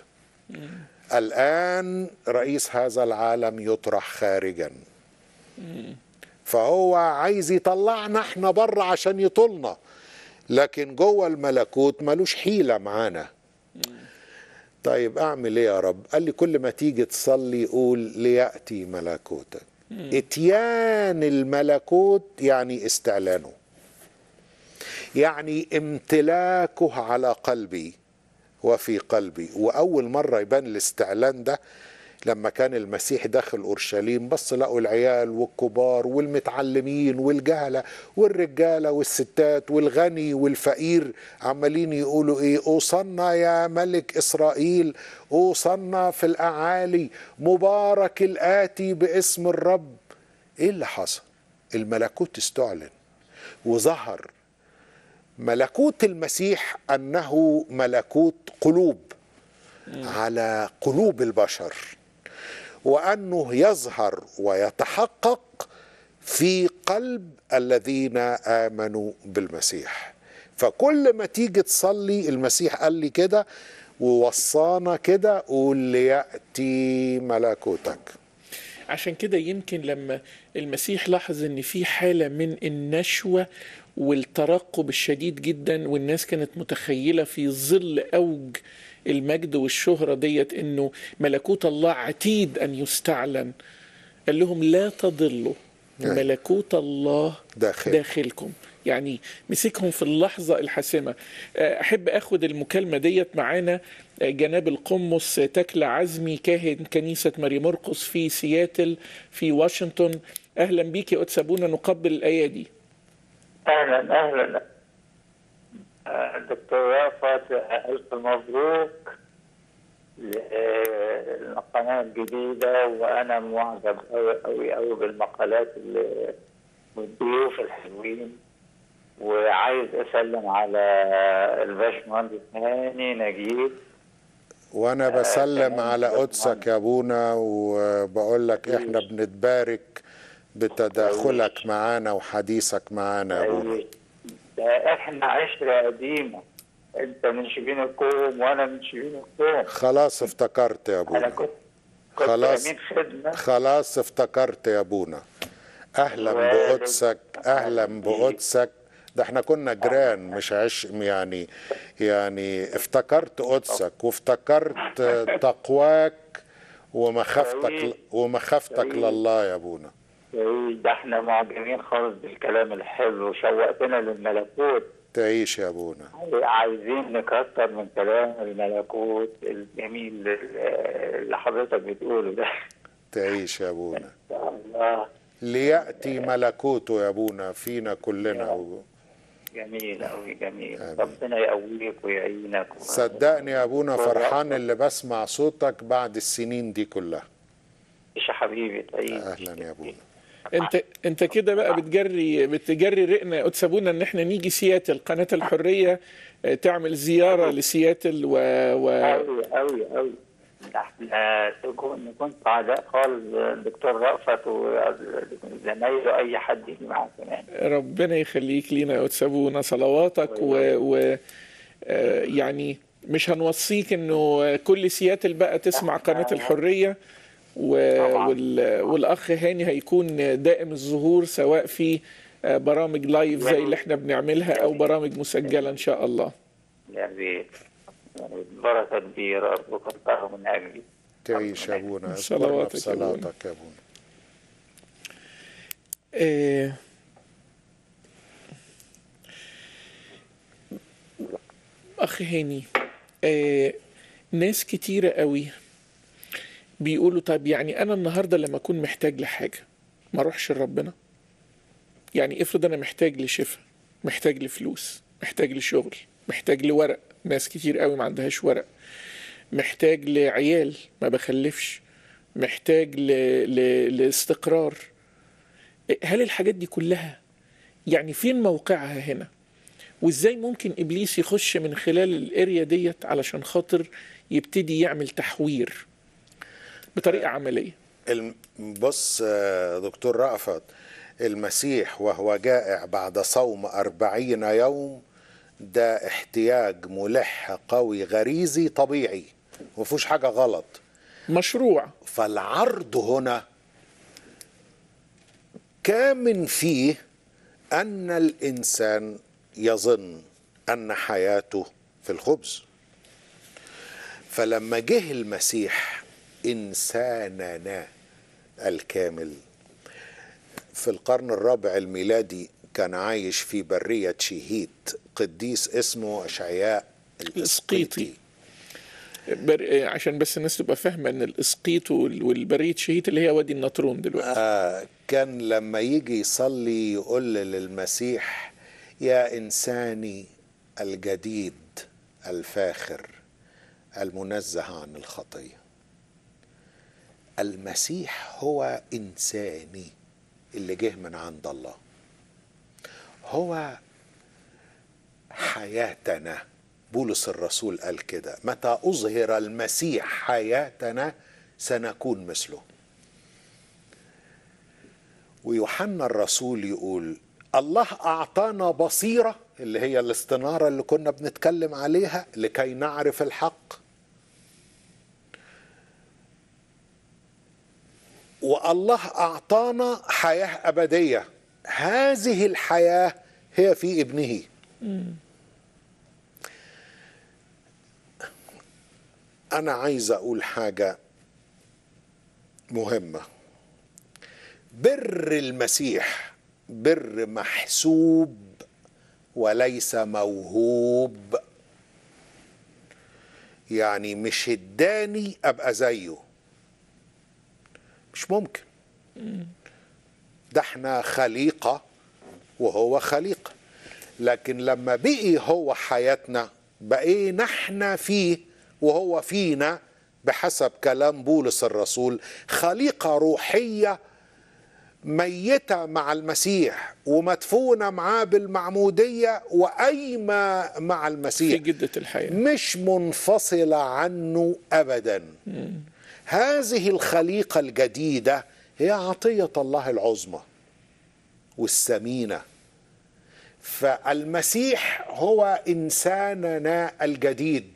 [SPEAKER 2] الان رئيس هذا العالم يطرح خارجا فهو عايز يطلعنا احنا بره عشان يطولنا لكن جوه الملكوت ملوش حيله معانا طيب اعمل ايه يا رب قال لي كل ما تيجي تصلي قول لياتي ملكوتك اتيان الملكوت يعني استعلانه يعني امتلاكه على قلبي وفي قلبي واول مره يبان الاستعلان ده لما كان المسيح داخل اورشليم بص لقوا العيال والكبار والمتعلمين والجهله والرجاله والستات والغني والفقير عمالين يقولوا ايه اوصلنا يا ملك اسرائيل اوصلنا في الاعالي مبارك الاتي باسم الرب ايه اللي حصل الملكوت استعلن وظهر ملكوت المسيح انه ملكوت قلوب على قلوب البشر وانه يظهر ويتحقق في قلب الذين امنوا بالمسيح فكل ما تيجي تصلي المسيح قال لي كده ووصانا كده قول لياتي ملكوتك
[SPEAKER 1] عشان كده يمكن لما المسيح لاحظ ان في حالة من النشوة والترقب الشديد جدا والناس كانت متخيلة في ظل أوج المجد والشهرة ديت انه ملكوت الله عتيد ان يستعلن قال لهم لا تضلوا
[SPEAKER 2] نعم.
[SPEAKER 1] ملكوت الله
[SPEAKER 2] داخل.
[SPEAKER 1] داخلكم يعني مسكهم في اللحظة الحاسمة آه، أحب أخد المكالمة ديت معانا آه، جناب القمص تكلا عزمي كاهن كنيسة ماري مرقس في سياتل في واشنطن أهلا بيك يا قدس أبونا نقبل الأيادي
[SPEAKER 4] اهلا اهلا آه، دكتور رافت آه، الف مبروك للقناه الجديده وانا معجب قوي قوي قوي بالمقالات اللي والضيوف الحلوين وعايز اسلم على الباشمهندس هاني نجيب
[SPEAKER 2] وانا بسلم
[SPEAKER 4] تمام.
[SPEAKER 2] على قدسك يا ابونا وبقول لك احنا بنتبارك بتداخلك معانا وحديثك معانا يا ابونا
[SPEAKER 4] ده احنا عشره قديمه انت من شبين الكوم وانا من شبين الكوم
[SPEAKER 2] خلاص افتكرت يا
[SPEAKER 4] انا
[SPEAKER 2] ابونا
[SPEAKER 4] كنت كنت
[SPEAKER 2] خلاص.
[SPEAKER 4] امين خدمه
[SPEAKER 2] خلاص افتكرت يا ابونا اهلا
[SPEAKER 4] و-
[SPEAKER 2] بقدسك اهلا بقدسك ده احنا كنا جيران مش عش يعني يعني افتكرت قدسك وافتكرت تقواك ومخافتك ومخافتك لله يا ابونا
[SPEAKER 4] إيه، ده احنا معجبين خالص بالكلام الحلو وشوقتنا للملكوت
[SPEAKER 2] تعيش يا ابونا
[SPEAKER 4] عايزين نكتر من كلام الملكوت الجميل اللي حضرتك بتقوله ده
[SPEAKER 2] تعيش يا ابونا
[SPEAKER 4] ان شاء الله
[SPEAKER 2] ليأتي ملكوته يا ابونا فينا كلنا و...
[SPEAKER 4] جميل قوي جميل
[SPEAKER 2] آمين.
[SPEAKER 4] ربنا يقويك ويعينك و-
[SPEAKER 2] صدقني يا ابونا فرحان اللي بسمع صوتك بعد السنين دي كلها
[SPEAKER 4] ايش يا حبيبي تعيش
[SPEAKER 2] اهلا يا ابونا
[SPEAKER 1] انت انت كده بقى بتجري بتجري رقنا يا قدس ابونا ان احنا نيجي سياتل قناه الحريه آه، تعمل زياره لسياتل و, و...
[SPEAKER 4] قوي قوي قوي ده احنا تكون نكون سعداء خالص الدكتور رأفت وزمايله اي حد يجي معاه كمان
[SPEAKER 1] ربنا يخليك لينا يا قدس ابونا صلواتك و, و... آه، يعني مش هنوصيك انه كل سياتل بقى تسمع قناه الحريه و...
[SPEAKER 4] طبعاً.
[SPEAKER 1] وال... والاخ هاني هيكون دائم الظهور سواء في آه، برامج لايف زي اللي احنا بنعملها او برامج مسجله ان شاء الله
[SPEAKER 4] يا ريت بركة كبيرة أرجوك اختاره من أجلي
[SPEAKER 2] تعيش يا ابونا اذكرنا
[SPEAKER 1] صلواتك
[SPEAKER 2] في
[SPEAKER 1] يا أبونا.
[SPEAKER 2] صلاتك يا ابونا
[SPEAKER 1] آه، أخ هاني آه، ناس كتيرة قوي بيقولوا طب يعني أنا النهاردة لما أكون محتاج لحاجة ما أروحش لربنا يعني افرض أنا محتاج لشفاء محتاج لفلوس محتاج لشغل محتاج لورق ناس كتير قوي ما عندهاش ورق محتاج لعيال ما بخلفش محتاج ل... ل... لاستقرار هل الحاجات دي كلها يعني فين موقعها هنا وازاي ممكن ابليس يخش من خلال الاريا ديت علشان خاطر يبتدي يعمل تحوير بطريقه عمليه
[SPEAKER 2] الم- بص آه، دكتور رأفت المسيح وهو جائع بعد صوم أربعين يوم ده احتياج ملح قوي غريزي طبيعي مفيهوش حاجة غلط
[SPEAKER 1] مشروع
[SPEAKER 2] فالعرض هنا كامن فيه أن الإنسان يظن أن حياته في الخبز فلما جه المسيح إنساننا الكامل في القرن الرابع الميلادي كان عايش في برية شيهيت قديس اسمه أشعياء
[SPEAKER 1] الإسقيطي.
[SPEAKER 2] الإسقيطي
[SPEAKER 1] بر... عشان بس الناس تبقى فاهمه ان الاسقيط وال- والبرية شهيت اللي هي وادي النطرون دلوقتي
[SPEAKER 2] آه كان لما يجي يصلي يقول للمسيح يا إنساني الجديد الفاخر المنزه عن الخطية المسيح هو إنساني اللي جه من عند الله هو حياتنا بولس الرسول قال كده متى أظهر المسيح حياتنا سنكون مثله ويوحنا الرسول يقول الله أعطانا بصيرة اللي هي الاستنارة اللي كنا بنتكلم عليها لكي نعرف الحق والله أعطانا حياة أبدية هذه الحياة هي في ابنه أنا عايز أقول حاجة مهمة بر المسيح بر محسوب وليس موهوب يعني مش اداني ابقى زيه مش ممكن ده احنا خليقه وهو خليقه لكن لما بقي هو حياتنا بقينا احنا فيه وهو فينا بحسب كلام بولس الرسول خليقه روحيه ميتة مع المسيح ومدفونة معاه بالمعمودية وأيمة مع
[SPEAKER 1] في
[SPEAKER 2] المسيح
[SPEAKER 1] جده الحياه
[SPEAKER 2] مش منفصلة عنه أبدا هذه الخليقة الجديدة هي عطية الله العظمى والثمينة فالمسيح هو إنساننا الجديد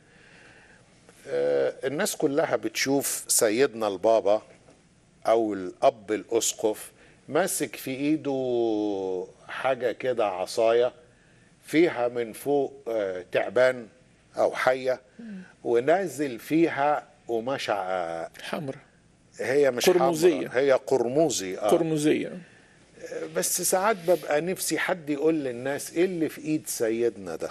[SPEAKER 2] آه، الناس كلها بتشوف سيدنا البابا او الاب الاسقف ماسك في ايده حاجه كده عصايه فيها من فوق آه، تعبان او حيه ونازل فيها قماشه آه،
[SPEAKER 1] حمراء
[SPEAKER 2] هي مش
[SPEAKER 1] قرمزية.
[SPEAKER 2] حمراء، هي قرموزي آه.
[SPEAKER 1] قرمزيه
[SPEAKER 2] بس ساعات ببقى نفسي حد يقول للناس ايه اللي في ايد سيدنا ده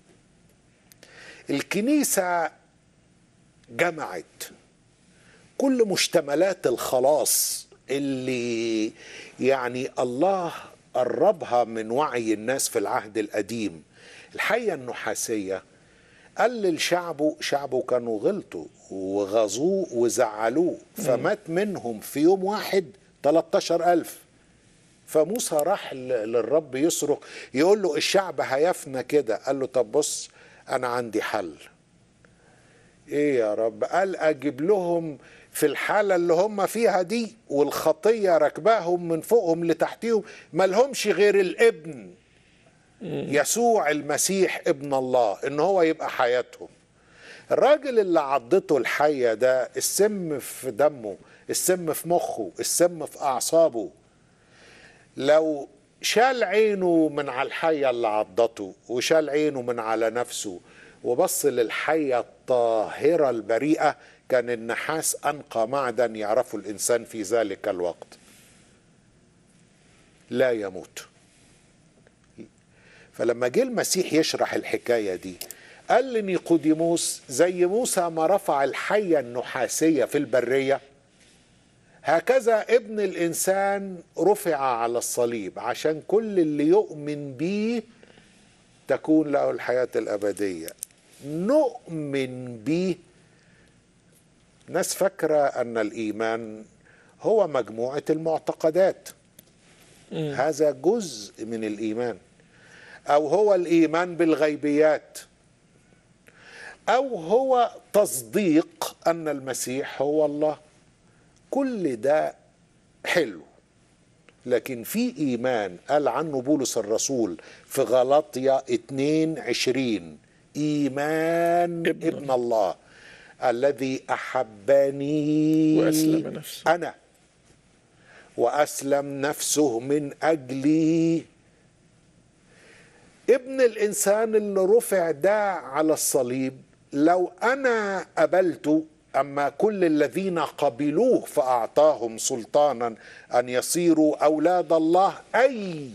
[SPEAKER 2] الكنيسة جمعت كل مشتملات الخلاص اللي يعني الله قربها من وعي الناس في العهد القديم الحية النحاسية قال لشعبه شعبه كانوا غلطوا وغزوه وزعلوه فمات منهم في يوم واحد 13 ألف فموسى راح ل- للرب يصرخ يقول له الشعب هيفنى كده قال له طب بص انا عندي حل ايه يا رب قال اجيب لهم في الحالة اللي هم فيها دي والخطية راكباهم من فوقهم لتحتيهم ملهمش غير الابن يسوع المسيح ابن الله ان هو يبقى حياتهم الراجل اللي عضته الحية ده السم في دمه السم في مخه السم في أعصابه لو شال عينه من على الحية اللي عضته وشال عينه من على نفسه وبص للحية الطاهرة البريئة كان النحاس أنقى معدن يعرفه الإنسان في ذلك الوقت لا يموت فلما جه المسيح يشرح الحكاية دي قال لنيقوديموس زي موسى ما رفع الحية النحاسية في البرية هكذا ابن الانسان رفع على الصليب عشان كل اللي يؤمن بيه تكون له الحياه الابديه نؤمن بيه ناس فاكره ان الايمان هو مجموعه المعتقدات هذا جزء من الايمان او هو الايمان بالغيبيات او هو تصديق ان المسيح هو الله كل ده حلو لكن في ايمان قال عنه بولس الرسول في غلطية 22 ايمان
[SPEAKER 1] ابن
[SPEAKER 2] ابن, ابن الله الذي احبني
[SPEAKER 1] وأسلم نفسه.
[SPEAKER 2] انا واسلم نفسه من اجلي ابن الانسان اللي رفع ده على الصليب لو انا قبلته اما كل الذين قبلوه فاعطاهم سلطانا ان يصيروا اولاد الله اي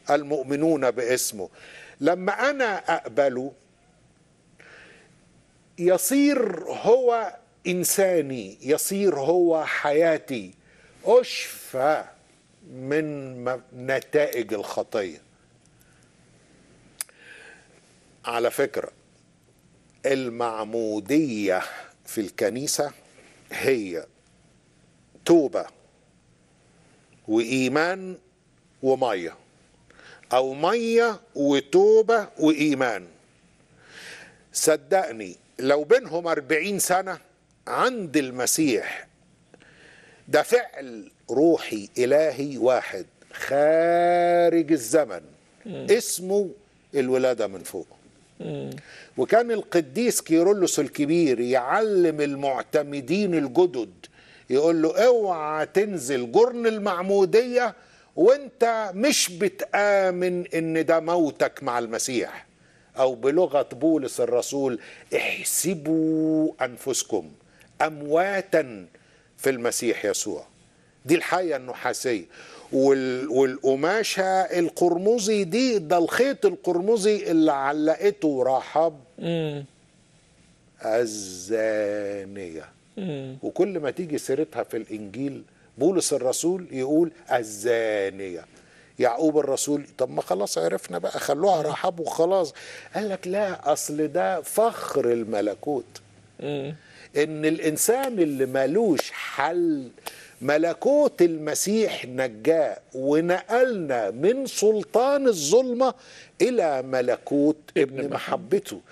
[SPEAKER 2] المؤمنون باسمه لما انا اقبله يصير هو انساني يصير هو حياتي اشفى من م- نتائج الخطيه على فكره المعموديه في الكنيسه هي توبه وايمان وميه او ميه وتوبه وايمان صدقني لو بينهم أربعين سنة عند المسيح ده فعل روحي إلهي واحد خارج الزمن اسمه الولادة من فوق وكان القديس كيرلس الكبير يعلم المعتمدين الجدد يقول له اوعى تنزل جرن المعمودية وانت مش بتآمن ان ده موتك مع المسيح او بلغة بولس الرسول احسبوا انفسكم امواتا في المسيح يسوع دي الحية النحاسية وال... والقماشة القرمزي دي ده الخيط القرمزي اللي علقته رحب
[SPEAKER 1] مم.
[SPEAKER 2] الزانية
[SPEAKER 1] مم.
[SPEAKER 2] وكل ما تيجي سيرتها في الإنجيل بولس الرسول يقول الزانية يعقوب الرسول طب ما خلاص عرفنا بقى خلوها رحب وخلاص قال لك لا أصل ده فخر الملكوت
[SPEAKER 1] مم.
[SPEAKER 2] ان الانسان اللي مالوش حل ملكوت المسيح نجاه ونقلنا من سلطان الظلمه الى ملكوت ابن
[SPEAKER 1] ابن
[SPEAKER 2] محبته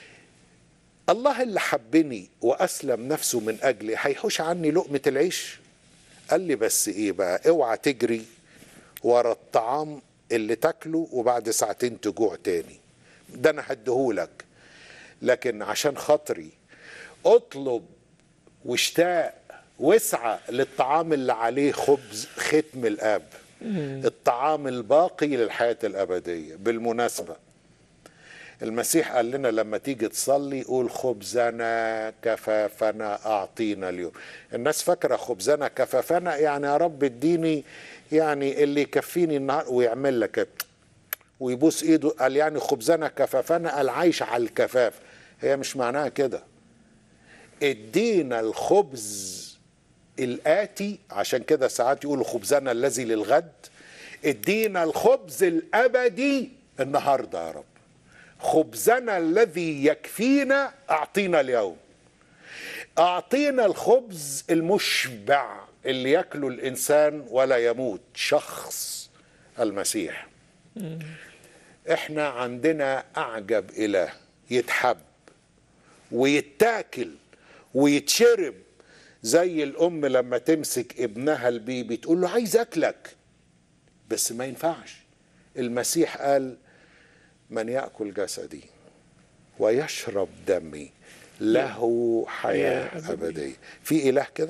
[SPEAKER 2] الله اللي حبني واسلم نفسه من اجلي هيحوش عني لقمه العيش قال لي بس ايه بقى اوعى تجري ورا الطعام اللي تاكله وبعد ساعتين تجوع تاني ده انا هديهولك لكن عشان خاطري اطلب واشتاق واسعى للطعام اللي عليه خبز ختم الاب الطعام الباقي للحياه الابديه بالمناسبه المسيح قال لنا لما تيجي تصلي قول خبزنا كفافنا اعطينا اليوم الناس فاكره خبزنا كفافنا يعني يا رب اديني يعني اللي يكفيني النهار ويعمل لك كده ويبوس ايده قال يعني خبزنا كفافنا قال عايش على الكفاف هي مش معناها كده ادينا الخبز الآتي عشان كده ساعات يقولوا خبزنا الذي للغد ادينا الخبز الأبدي النهاردة يا رب خبزنا الذي يكفينا أعطينا اليوم أعطينا الخبز المشبع اللي ياكله الإنسان ولا يموت شخص المسيح احنا عندنا أعجب إله يتحب ويتاكل ويتشرب زي الام لما تمسك ابنها البيبي تقول له عايز اكلك بس ما ينفعش المسيح قال من ياكل جسدي ويشرب دمي له حياه
[SPEAKER 1] حياة أبدية.
[SPEAKER 2] ابديه في اله كده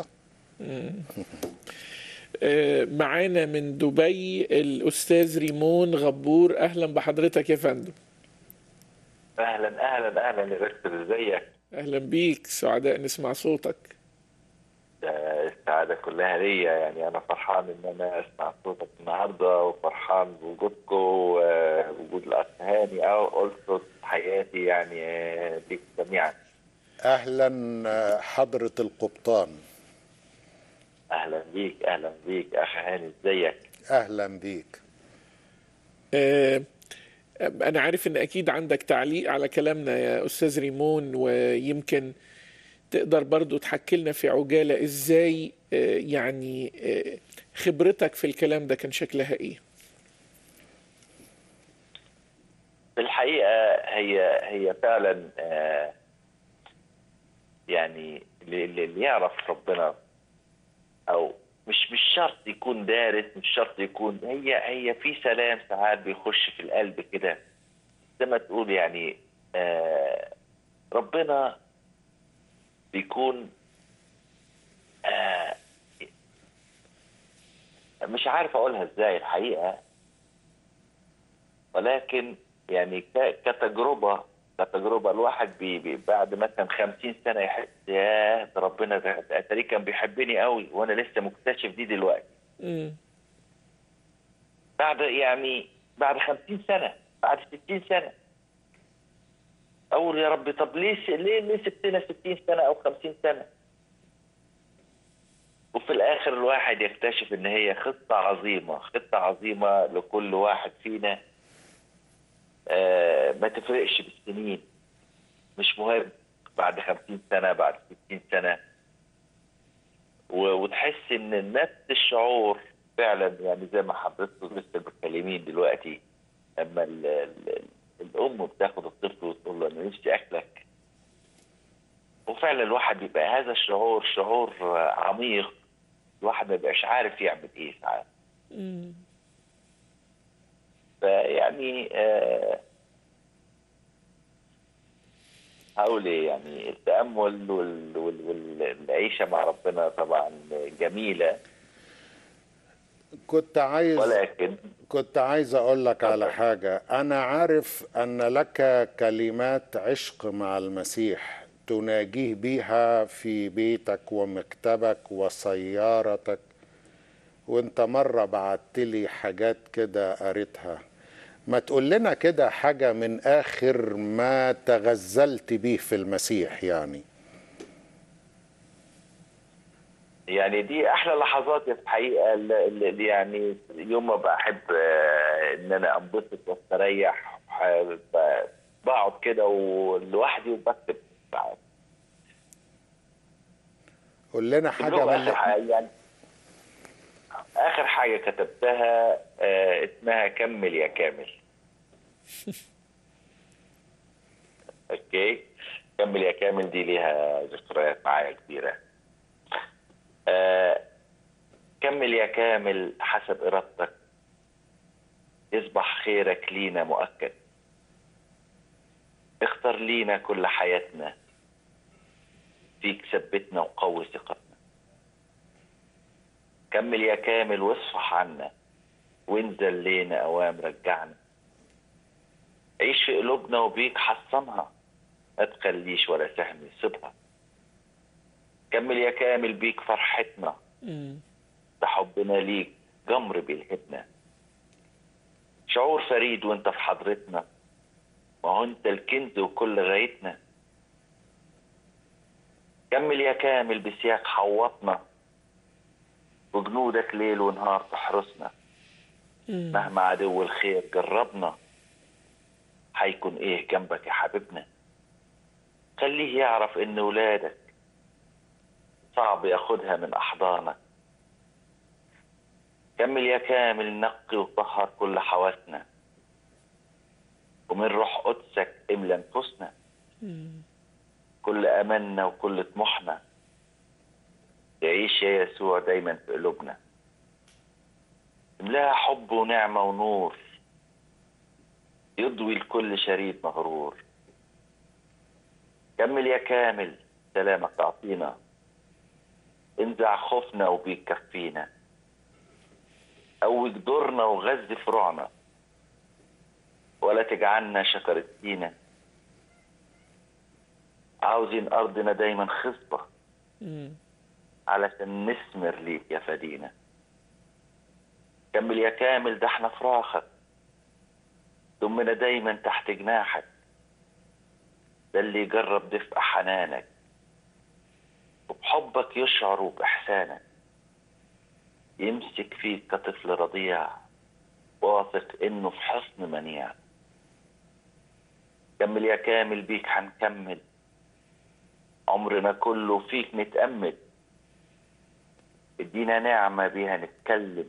[SPEAKER 1] آه، معانا من دبي الأستاذ ريمون غبور أهلا بحضرتك يا فندم
[SPEAKER 5] اهلا اهلا اهلا يا دكتور ازيك
[SPEAKER 1] أهلا بيك سعداء نسمع صوتك
[SPEAKER 5] ده السعاده كلها ليا يعني انا فرحان ان انا اسمع صوتك النهارده وفرحان بوجودكم ووجود الاخ هاني او قلت حياتي يعني آه، ليكم جميعا
[SPEAKER 2] اهلا حضره القبطان
[SPEAKER 5] اهلا بيك اهلا بيك اخ هاني ازيك
[SPEAKER 2] اهلا بيك
[SPEAKER 1] آه، أنا عارف إن أكيد عندك تعليق على كلامنا يا أستاذ ريمون ويمكن تقدر برضو تحكي لنا في عجالة إزاي آه، يعني آه، خبرتك في الكلام ده كان شكلها إيه؟
[SPEAKER 5] في الحقيقه هي هي فعلا آه، يعني اللي اللي يعرف ربنا او مش مش شرط يكون دارس مش شرط يكون هي هي في سلام ساعات بيخش في القلب كده زي ما تقول يعني آه ربنا بيكون آه مش عارف اقولها ازاي الحقيقه ولكن يعني ك- كتجربه كتجربه الواحد بي بي بعد مثلا 50 سنه يحس ياه ده ربنا ده ده اتاريه كان بيحبني قوي وانا لسه مكتشف دي دلوقتي
[SPEAKER 1] مم.
[SPEAKER 5] بعد يعني بعد 50 سنه بعد 60 سنه اقول يا رب طب ليه س- ليه ليه سبتنا 60 سنه او 50 سنه وفي الاخر الواحد يكتشف ان هي خطه عظيمه خطه عظيمه لكل واحد فينا آه ما تفرقش بالسنين مش مهم بعد 50 سنه بعد 60 سنه و- وتحس ان نفس الشعور فعلا يعني زي ما حضرتك لسه بتكلمين دلوقتي اما ال ال الام بتاخد الطفل وتقول له انا نفسي اكلك وفعلا الواحد بيبقى هذا الشعور شعور آه، عميق الواحد ما بيبقاش عارف يعمل ايه ساعات
[SPEAKER 1] مم.
[SPEAKER 5] فيعني آه هقول ايه يعني التامل وال- وال- والعيشه مع ربنا طبعا جميله
[SPEAKER 2] كنت عايز
[SPEAKER 5] ولكن
[SPEAKER 2] كنت عايز اقول لك على
[SPEAKER 5] اتفضل.
[SPEAKER 2] حاجة انا عارف ان لك كلمات عشق مع المسيح تناجيه بيها في بيتك ومكتبك وسيارتك وانت مرة بعت لي حاجات كده قريتها ما تقول لنا كده حاجة من اخر ما تغزلت بيه في المسيح يعني
[SPEAKER 5] يعني دي احلى لحظات في الحقيقه اللي اللي يعني يوم ما بحب آه، ان انا انبسط واستريح آه، ب- بقعد كده ولوحدي وبكتب ساعات
[SPEAKER 2] قول لنا حاجة
[SPEAKER 5] بلغة
[SPEAKER 2] من
[SPEAKER 5] آخر حاجة يعني آخر حاجة كتبتها آه، اسمها كمل يا كامل اوكي كمل يا كامل دي ليها ذكريات معايا كبيرة آه، كمل يا كامل حسب إرادتك يصبح خيرك لينا مؤكد اختر لينا كل حياتنا فيك ثبتنا وقوي ثقتنا كمل يا كامل واصفح عنا وانزل لينا اوام رجعنا عيش في قلوبنا وبيك حصنها ما تخليش ولا سهم يصيبها كمل يا كامل بيك فرحتنا
[SPEAKER 1] مم.
[SPEAKER 5] ده حبنا ليك جمر بيلهبنا شعور فريد وانت في حضرتنا ما هو انت الكنز وكل غايتنا كمل يا كامل بسياق حوطنا وجنودك ليل ونهار تحرسنا
[SPEAKER 1] مم.
[SPEAKER 5] مهما عدو الخير جربنا هيكون ايه جنبك يا حبيبنا خليه يعرف ان ولادك صعب ياخدها من احضانك كمل يا كامل نقي وطهر كل حواسنا ومن روح قدسك املى نفوسنا
[SPEAKER 1] مم.
[SPEAKER 5] كل املنا وكل طموحنا يعيش يا يسوع دايما في قلوبنا املاها حب ونعمة ونور يضوي لكل شريد مغرور كمل يا كامل سلامك تعطينا انزع خوفنا وبيك كفينا قوي جدورنا وغذي فروعنا ولا تجعلنا شكر الدينا عاوزين أرضنا دايما خصبة
[SPEAKER 1] مم.
[SPEAKER 5] علشان نثمر ليك يا فدينا كمل يا كامل ده احنا فراخك ضمنا دايما تحت جناحك ده اللي يجرب دفء حنانك وبحبك يشعر وبإحسانك يمسك فيك كطفل رضيع واثق انه في حصن منيع كمل يا كامل بيك هنكمل عمرنا كله فيك نتأمل ادينا نعمة بيها نتكلم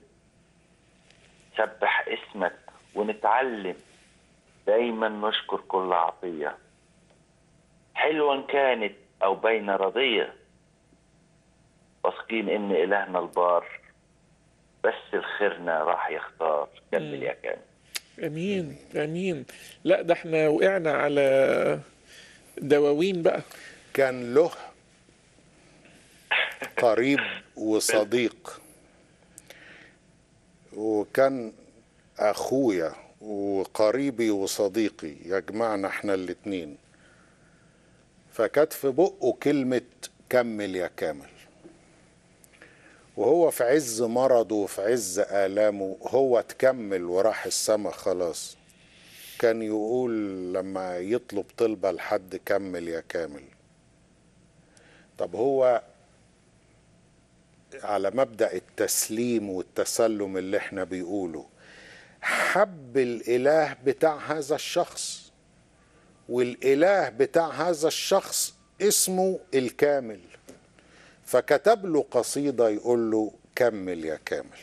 [SPEAKER 5] سبح اسمك ونتعلم دايما نشكر كل عطية حلوة كانت أو بين رضية واثقين إن إلهنا البار بس الخيرنا راح يختار كمل يا كامل
[SPEAKER 1] امين امين لا ده احنا وقعنا على دواوين بقى
[SPEAKER 2] كان له قريب وصديق وكان اخويا وقريبي وصديقي يجمعنا احنا الاتنين فكانت في بقه كلمة كمل يا كامل وهو في عز مرضه وفي عز آلامه هو تكمل وراح السما خلاص كان يقول لما يطلب طلبة لحد كمل يا كامل طب هو على مبدأ التسليم والتسلم اللي احنا بيقوله حب الإله بتاع هذا الشخص والإله بتاع هذا الشخص اسمه الكامل فكتب له قصيدة يقول له كمل يا كامل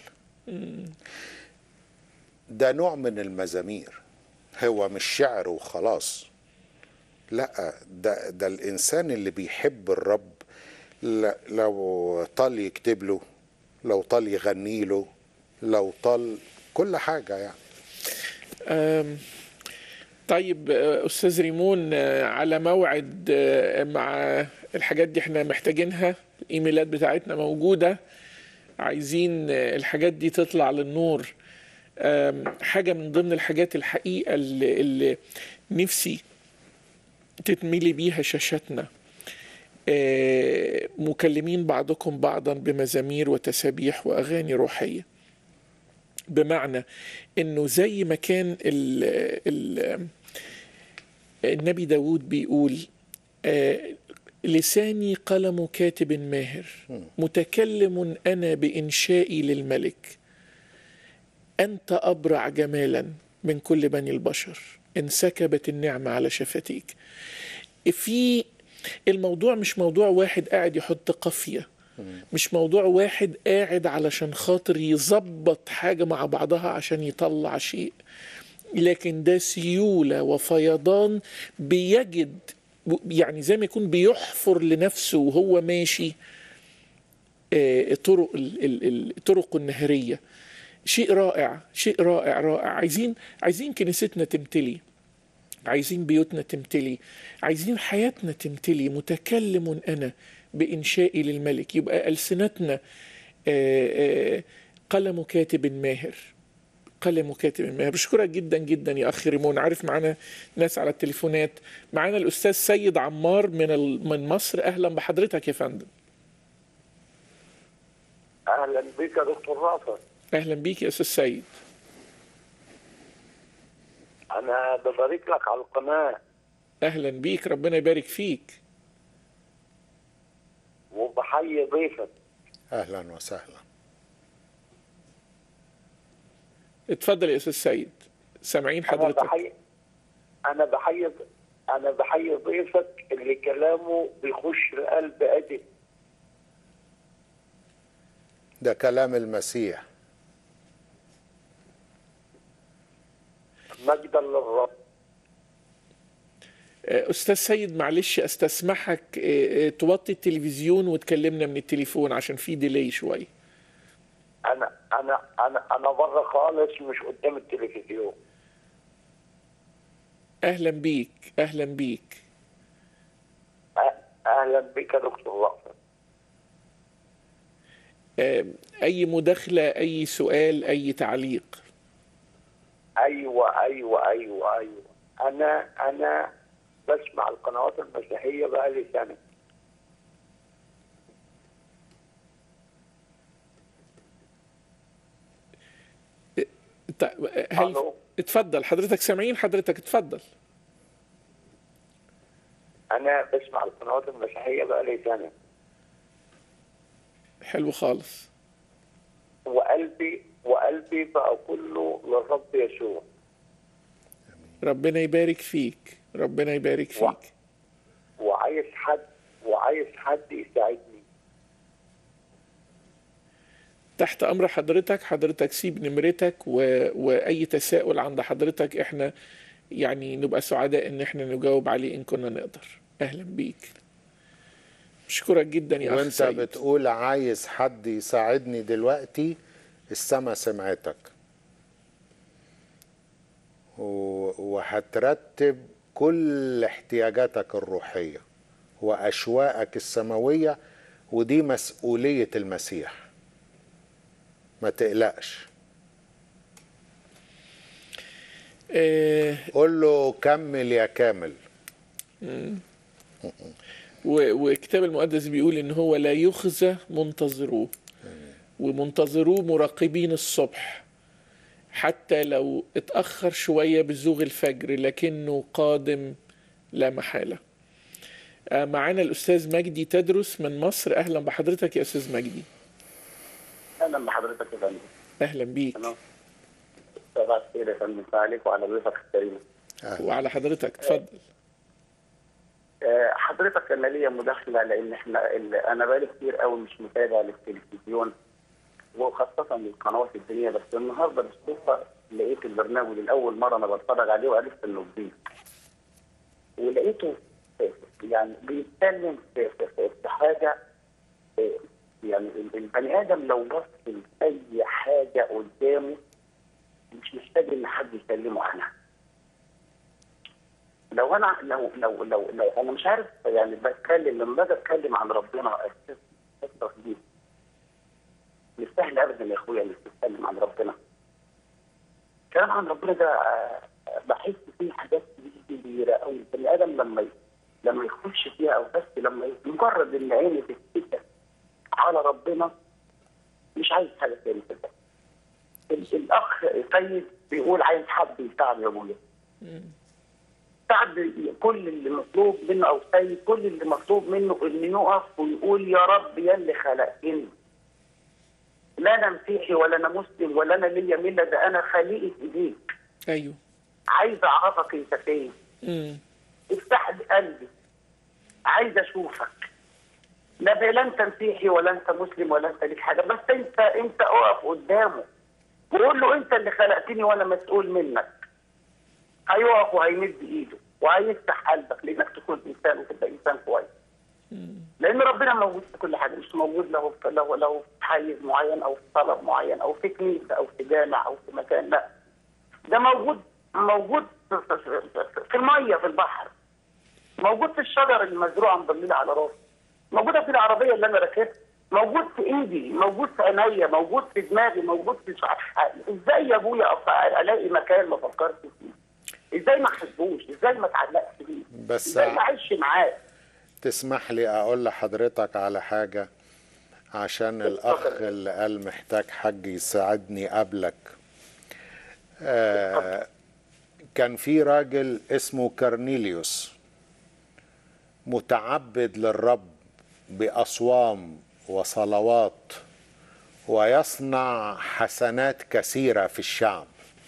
[SPEAKER 2] ده نوع من المزامير هو مش شعر وخلاص لا ده ده الانسان اللي بيحب الرب لا لو طال يكتب له لو طال يغني له لو طال كل حاجه يعني
[SPEAKER 1] آم، طيب آه، استاذ ريمون آه، على موعد آه، مع الحاجات دي احنا محتاجينها الايميلات بتاعتنا موجوده عايزين آه، الحاجات دي تطلع للنور آم، حاجه من ضمن الحاجات الحقيقه اللي, اللي نفسي تتملي بيها شاشاتنا آه، مكلمين بعضكم بعضا بمزامير وتسابيح واغاني روحيه بمعنى انه زي ما كان ال ال النبي داود بيقول آه، لساني قلم كاتب ماهر متكلم انا بانشائي للملك انت ابرع جمالا من كل بني البشر انسكبت النعمه على شفتيك في الموضوع مش موضوع واحد قاعد يحط قافيه مش موضوع واحد قاعد علشان خاطر يظبط حاجة مع بعضها عشان يطلع شيء لكن ده سيولة وفيضان بيجد يعني زي ما يكون بيحفر لنفسه وهو ماشي آه، طرق ال- ال- ال- الطرق النهرية شيء رائع شيء رائع رائع عايزين عايزين كنيستنا تمتلي عايزين بيوتنا تمتلي عايزين حياتنا تمتلي متكلم أنا بإنشائي للملك يبقى ألسنتنا آه، آه، قلم كاتب ماهر قلم كاتب ماهر بشكرك جدا جدا يا أخي ريمون عارف معانا ناس على التليفونات معانا الأستاذ سيد عمار من ال- من مصر أهلا بحضرتك يا فندم
[SPEAKER 6] اهلا بك يا دكتور رافع
[SPEAKER 1] أهلا بيك يا أستاذ سيد
[SPEAKER 6] انا ببارك لك على القناه
[SPEAKER 1] أهلا بيك ربنا يبارك فيك
[SPEAKER 6] وبحيي ضيفك
[SPEAKER 2] اهلا وسهلا
[SPEAKER 1] اتفضل يا أستاذ سيد سامعين
[SPEAKER 6] انا
[SPEAKER 1] حضرتك
[SPEAKER 6] بحيي انا بحيي انا بحيي ضيفك اللي كلامه بيخش القلب ادي
[SPEAKER 2] ده كلام المسيح
[SPEAKER 6] مجدا للرب
[SPEAKER 1] أستاذ سيد معلش أستسمحك آه، آه، توطي التلفزيون وتكلمنا من التليفون عشان في ديلي شوية
[SPEAKER 6] انا انا انا انا بره خالص مش قدام التلفزيون
[SPEAKER 1] أهلا بيك أهلا بيك
[SPEAKER 6] أ- اهلا بك يا دكتور رافع
[SPEAKER 1] آه، أي مداخلة أي سؤال أي تعليق
[SPEAKER 6] ايوه ايوه ايوه ايوه انا انا بسمع القنوات المسيحيه بقالي سنه
[SPEAKER 1] طيب، آه، هل
[SPEAKER 6] ألو.
[SPEAKER 1] اتفضل حضرتك سامعين حضرتك اتفضل
[SPEAKER 6] انا بسمع القنوات المسيحيه بقالي سنه
[SPEAKER 1] حلو خالص
[SPEAKER 6] وقلبي وقلبي بقى كله للرب يسوع
[SPEAKER 1] ربنا يبارك فيك ربنا يبارك
[SPEAKER 6] و-
[SPEAKER 1] فيك
[SPEAKER 6] وعايز حد وعايز حد يساعدني
[SPEAKER 1] تحت امر حضرتك حضرتك سيب نمرتك و... واي تساؤل عند حضرتك احنا يعني نبقى سعداء ان احنا نجاوب عليه ان كنا نقدر اهلا بيك بشكرك جدا يا اخ
[SPEAKER 2] وانت
[SPEAKER 1] سيد
[SPEAKER 2] بتقول عايز حد يساعدني دلوقتي السما سمعتك و- وهترتب كل احتياجاتك الروحية وأشواقك السماوية ودي مسؤولية المسيح ما تقلقش
[SPEAKER 1] آه
[SPEAKER 2] قول له كمل يا كامل
[SPEAKER 1] و- والكتاب المقدس بيقول ان هو لا يخزى منتظروه ومنتظروه مراقبين الصبح حتى لو اتأخر شوية بزوغ الفجر لكنه قادم لا محالة آه، معانا الأستاذ مجدي تدرس من مصر أهلا بحضرتك يا أستاذ مجدي
[SPEAKER 7] اهلا بحضرتك يا فندم
[SPEAKER 1] أهلا بيك
[SPEAKER 7] تمام صباح الخير يا فندم عليك وعلى ضيوفك الكريمه
[SPEAKER 1] وعلى حضرتك اتفضل
[SPEAKER 7] آه، حضرتك انا ليا مداخله لان احنا ال- انا بقالي كتير قوي مش متابع للتلفزيون وخاصه للقنوات الدينيه بس النهارده بالصدفه لقيت البرنامج لاول مره انا بتفرج عليه وعرفت انه جديد ولقيته يعني بيتكلم في, في, في, في حاجه آه، يعني ال- البني ادم لو بص لاي حاجه قدامه مش محتاج ان حد يكلمه عنها لو انا لو لو لو, لو انا مش عارف يعني بتكلم لما باجي اتكلم عن ربنا اساس التصديق مش سهل ابدا يا اخويا انك تتكلم عن ربنا الكلام عن ربنا ده آه، بحس فيه حاجات كبيره قوي البني ادم لما ي- لما يخش فيها او بس لما ي- مجرد ان عيني تتفتح على ربنا مش عايز حاجه تاني كده ال- الاخ سيد بيقول عايز حد يساعد يا ابويا سعد كل اللي مطلوب منه او سيد كل اللي مطلوب منه انه يقف ويقول يا رب يا اللي خلقتني لا انا مسيحي ولا انا مسلم ولا انا ليا مله ده انا خليقه ايديك
[SPEAKER 1] أيوه
[SPEAKER 7] عايز اعرفك انت فين
[SPEAKER 1] مم.
[SPEAKER 7] افتح لي قلبي عايز اشوفك لا لا انت مسيحي ولا انت مسلم ولا انت ليك حاجه بس انت انت اقف قدامه وقول له انت اللي خلقتني وانا مسؤول منك هيقف وهيمد ايده وهيفتح قلبك لانك تكون انسان وتبقى انسان كويس لان ربنا موجود في كل حاجه مش موجود له في له له في حيز معين او في طلب معين او في كنيسه او في جامع او في مكان لا ده موجود موجود في, في, في, في الميه في البحر موجود في الشجر المزروعه مضلله على راسي موجوده في العربيه اللي انا راكبها موجود في ايدي موجود في عينيا موجود في دماغي موجود في شعر ازاي يا ابويا أف- الاقي مكان ما فكرت فيه ازاي ما احبوش ازاي ما اتعلقش بيه
[SPEAKER 2] بس
[SPEAKER 7] ازاي ما اعيش معاه
[SPEAKER 2] تسمح لي اقول لحضرتك على حاجة عشان الاخ اللي قال محتاج حد يساعدني قبلك آه كان في راجل اسمه كارنيليوس متعبد للرب باصوام وصلوات ويصنع حسنات كثيرة في الشعب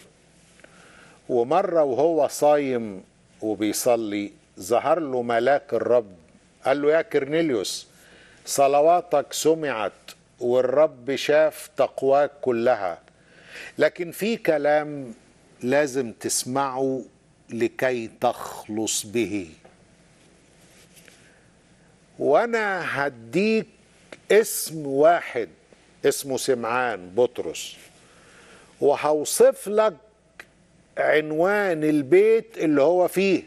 [SPEAKER 2] ومرة وهو صايم وبيصلي ظهر له ملاك الرب قال له يا كرنيليوس صلواتك سمعت والرب شاف تقواك كلها لكن في كلام لازم تسمعه لكي تخلص به وانا هديك اسم واحد اسمه سمعان بطرس وهوصف لك عنوان البيت اللي هو فيه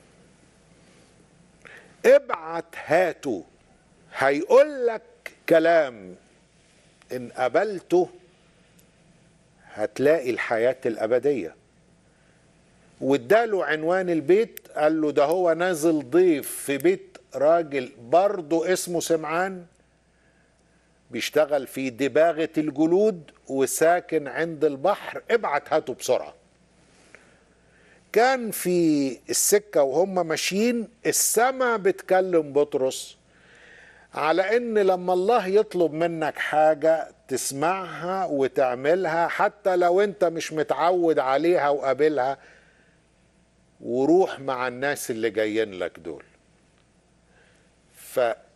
[SPEAKER 2] ابعت هاته هيقول لك كلام ان قبلته هتلاقي الحياة الأبدية واداله عنوان البيت قال له ده هو نازل ضيف في بيت راجل برضه اسمه سمعان بيشتغل في دباغة الجلود وساكن عند البحر ابعت هاته بسرعة كان في السكة وهم ماشيين السما بتكلم بطرس على ان لما الله يطلب منك حاجة تسمعها وتعملها حتى لو انت مش متعود عليها وقابلها وروح مع الناس اللي جايين لك دول ف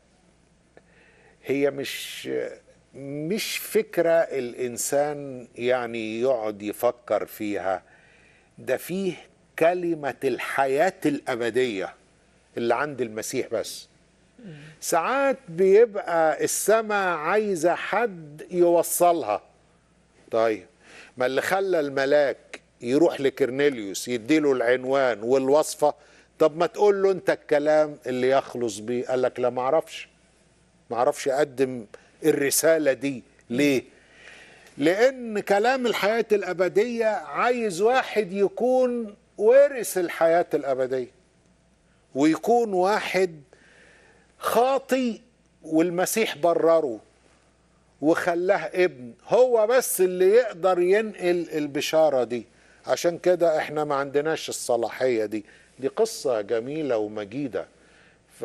[SPEAKER 2] هي مش مش فكرة الإنسان يعني يقعد يفكر فيها ده فيه كلمة الحياة الأبدية اللي عند المسيح بس ساعات بيبقى السماء عايزة حد يوصلها طيب ما اللي خلى الملاك يروح لكرنيليوس يديله العنوان والوصفة طب ما تقول له انت الكلام اللي يخلص بيه قال لك لا ما اعرفش ما اعرفش اقدم الرسالة دي ليه لان كلام الحياة الابدية عايز واحد يكون ورث الحياة الابدية ويكون واحد خاطي والمسيح برره وخلاه ابن هو بس اللي يقدر ينقل البشارة دي عشان كده احنا ما عندناش الصلاحية دي دي قصة جميلة ومجيدة ف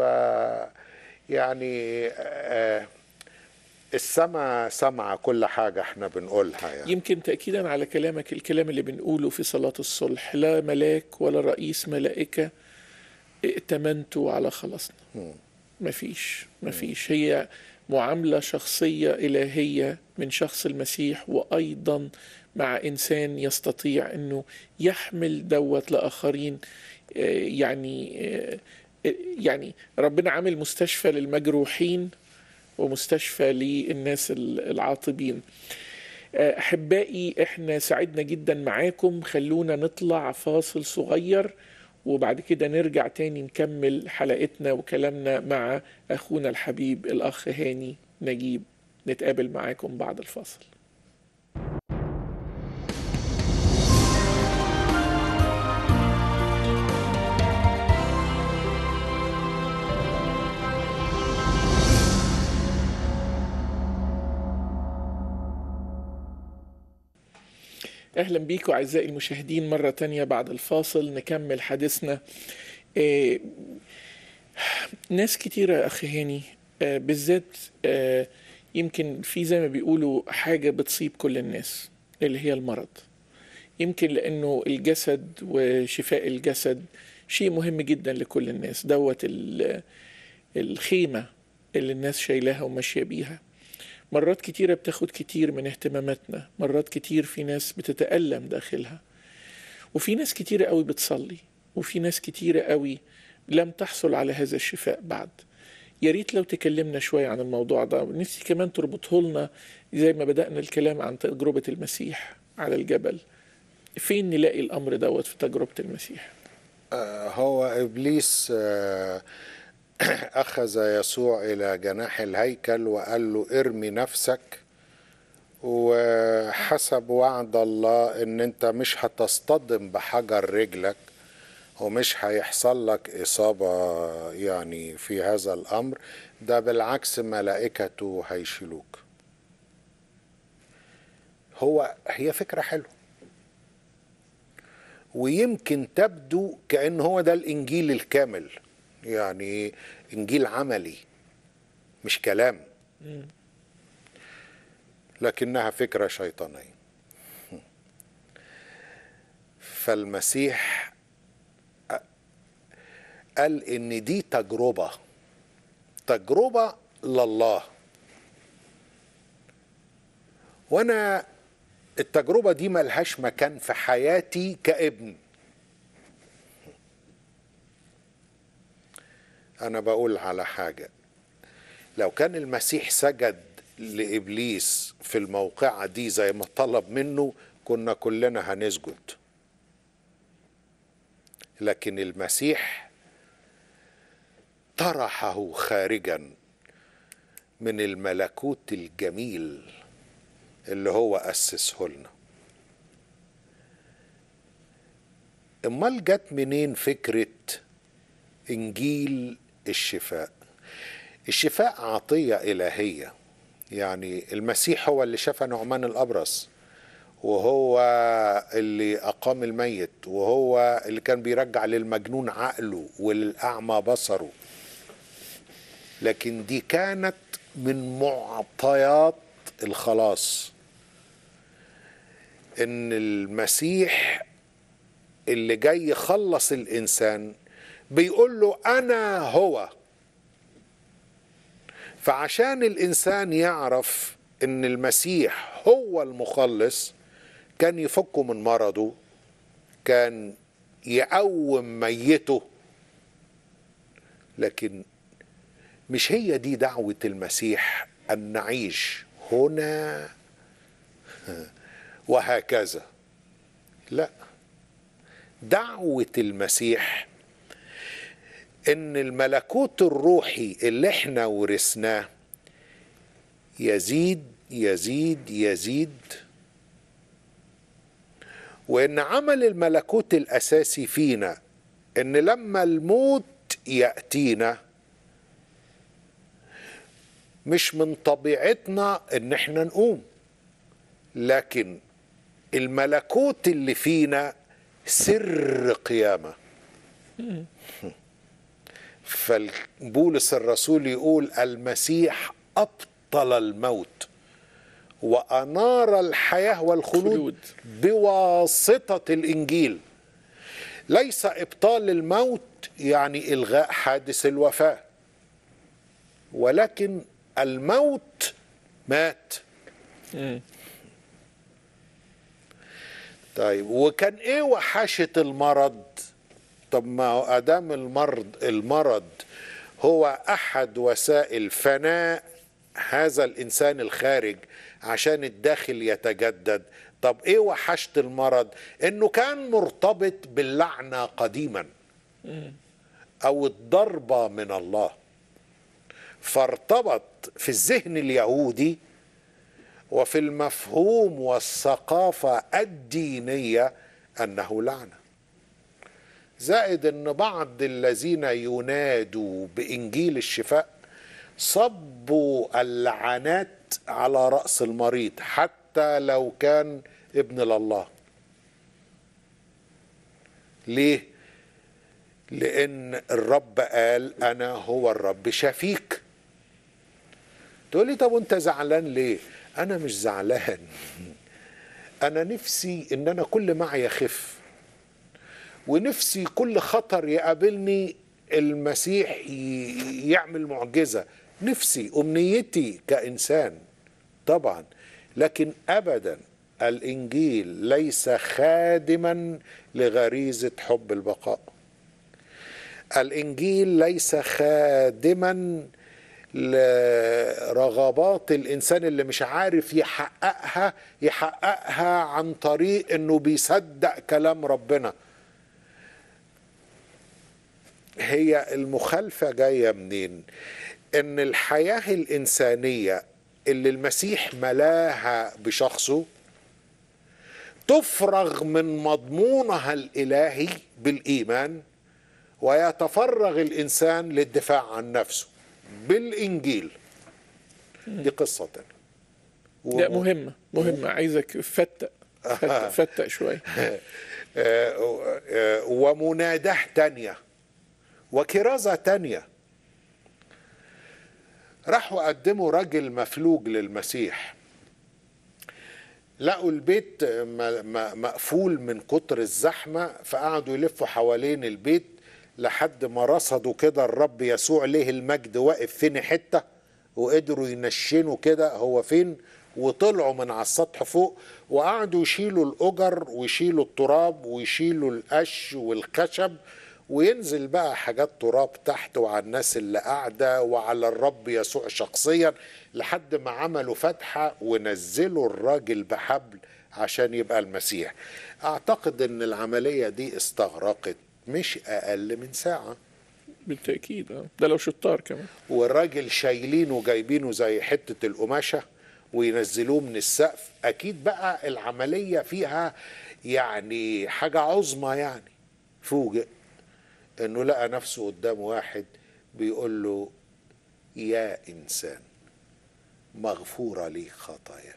[SPEAKER 2] يعني آه السماء سمع كل حاجة احنا بنقولها يعني
[SPEAKER 1] يمكن تأكيدا على كلامك الكلام اللي بنقوله في صلاة الصلح لا ملاك ولا رئيس ملائكة ائتمنتوا على خلاصنا مفيش مفيش هي معاملة شخصية إلهية من شخص المسيح وأيضا مع إنسان يستطيع أنه يحمل دوت لآخرين آه، يعني آه، يعني ربنا عامل مستشفى للمجروحين ومستشفى للناس العاطبين احبائي احنا سعدنا جدا معاكم خلونا نطلع فاصل صغير وبعد كده نرجع تاني نكمل حلقتنا وكلامنا مع اخونا الحبيب الاخ هاني نجيب نتقابل معاكم بعد الفاصل اهلا بيكم اعزائي المشاهدين مره تانية بعد الفاصل نكمل حديثنا آه، ناس كتيره يا اخي هاني آه، بالذات آه، يمكن في زي ما بيقولوا حاجه بتصيب كل الناس اللي هي المرض يمكن لانه الجسد وشفاء الجسد شيء مهم جدا لكل الناس دوت ال- الخيمه اللي الناس شايلاها وماشيه بيها مرات كتيرة بتاخد كتير من اهتماماتنا مرات كتير في ناس بتتألم داخلها وفي ناس كتيرة قوي بتصلي وفي ناس كتيرة قوي لم تحصل على هذا الشفاء بعد يا ريت لو تكلمنا شوية عن الموضوع ده ونفسي كمان تربطه لنا زي ما بدأنا الكلام عن تجربة المسيح على الجبل فين نلاقي الأمر دوت في تجربة المسيح
[SPEAKER 2] آه، هو ابليس آه، اخذ يسوع الى جناح الهيكل وقال له ارمي نفسك وحسب وعد الله ان انت مش هتصطدم بحجر رجلك ومش هيحصل لك اصابه يعني في هذا الامر ده بالعكس ملائكته هيشيلوك هو هي فكره حلوه ويمكن تبدو كأن هو ده الإنجيل الكامل يعني إنجيل عملي مش كلام لكنها فكرة شيطانية فالمسيح قال إن دي تجربة تجربة لله وأنا التجربة دي ملهاش مكان في حياتي كابن أنا بقول على حاجة لو كان المسيح سجد لإبليس في الموقعة دي زي ما طلب منه كنا كلنا هنسجد لكن المسيح طرحه خارجا من الملكوت الجميل اللي هو أسسه لنا امال جت منين فكرة انجيل الشفاء الشفاء عطية إلهية يعني المسيح هو اللي شفى نعمان الأبرص وهو اللي أقام الميت وهو اللي كان بيرجع للمجنون عقله وللأعمى بصره لكن دي كانت من معطيات الخلاص ان المسيح اللي جاي يخلص الانسان بيقول له انا هو فعشان الانسان يعرف ان المسيح هو المخلص كان يفكه من مرضه كان يقوم ميته لكن مش هي دي دعوة المسيح أن نعيش هنا وهكذا لا دعوة المسيح ان الملكوت الروحي اللي احنا ورثناه يزيد يزيد يزيد وان عمل الملكوت الاساسي فينا ان لما الموت ياتينا مش من طبيعتنا ان احنا نقوم لكن الملكوت اللي فينا سر قيامه فبولس الرسول يقول المسيح ابطل الموت وانار الحياه والخلود
[SPEAKER 1] خلود.
[SPEAKER 2] بواسطه الانجيل ليس ابطال الموت يعني الغاء حادث الوفاه ولكن الموت مات طيب وكان ايه وحشة المرض طب ما هو ادام المرض المرض هو احد وسائل فناء هذا الانسان الخارج عشان الداخل يتجدد طب ايه وحشة المرض انه كان مرتبط باللعنة قديما او الضربة من الله فارتبط في الذهن اليهودي وفي المفهوم والثقافة الدينية أنه لعنة زائد أن بعض الذين ينادوا بإنجيل الشفاء صبوا اللعنات على رأس المريض حتى لو كان ابن لله ليه؟ لأن الرب قال أنا هو الرب شفيك تقول لي طب وانت زعلان ليه انا مش زعلان انا نفسي ان انا كل معي يخف ونفسي كل خطر يقابلني المسيح ي- يعمل معجزة نفسي أمنيتي كإنسان طبعا لكن أبدا الإنجيل ليس خادما لغريزة حب البقاء الإنجيل ليس خادما لرغبات الانسان اللي مش عارف يحققها يحققها عن طريق انه بيصدق كلام ربنا هي المخالفه جايه منين ان الحياه الانسانيه اللي المسيح ملاها بشخصه تفرغ من مضمونها الالهي بالايمان ويتفرغ الانسان للدفاع عن نفسه بالانجيل دي قصه تانية
[SPEAKER 1] لا مهمة مهمة عايزك فتق فتق, فتق شوية
[SPEAKER 2] آه، آه، ومناداه تانية وكرازة تانية راحوا قدموا راجل مفلوج للمسيح لقوا البيت م- م- مقفول من كتر الزحمة فقعدوا يلفوا حوالين البيت لحد ما رصدوا كده الرب يسوع ليه المجد واقف فين حتة وقدروا ينشنوا كده هو فين وطلعوا من على السطح فوق وقعدوا يشيلوا الأجر ويشيلوا التراب ويشيلوا القش والخشب وينزل بقى حاجات تراب تحت وعلى الناس اللي قاعدة وعلى الرب يسوع شخصيا لحد ما عملوا فتحة ونزلوا الراجل بحبل عشان يبقى المسيح اعتقد ان العملية دي استغرقت مش اقل من ساعة
[SPEAKER 1] بالتأكيد اه ده لو شطار كمان
[SPEAKER 2] والراجل شايلينه وجايبينه زي حتة القماشة وينزلوه من السقف اكيد بقى العملية فيها يعني حاجة عظمى يعني فوجئ انه لقى نفسه قدام واحد بيقول له يا انسان مغفورة لي خطاياك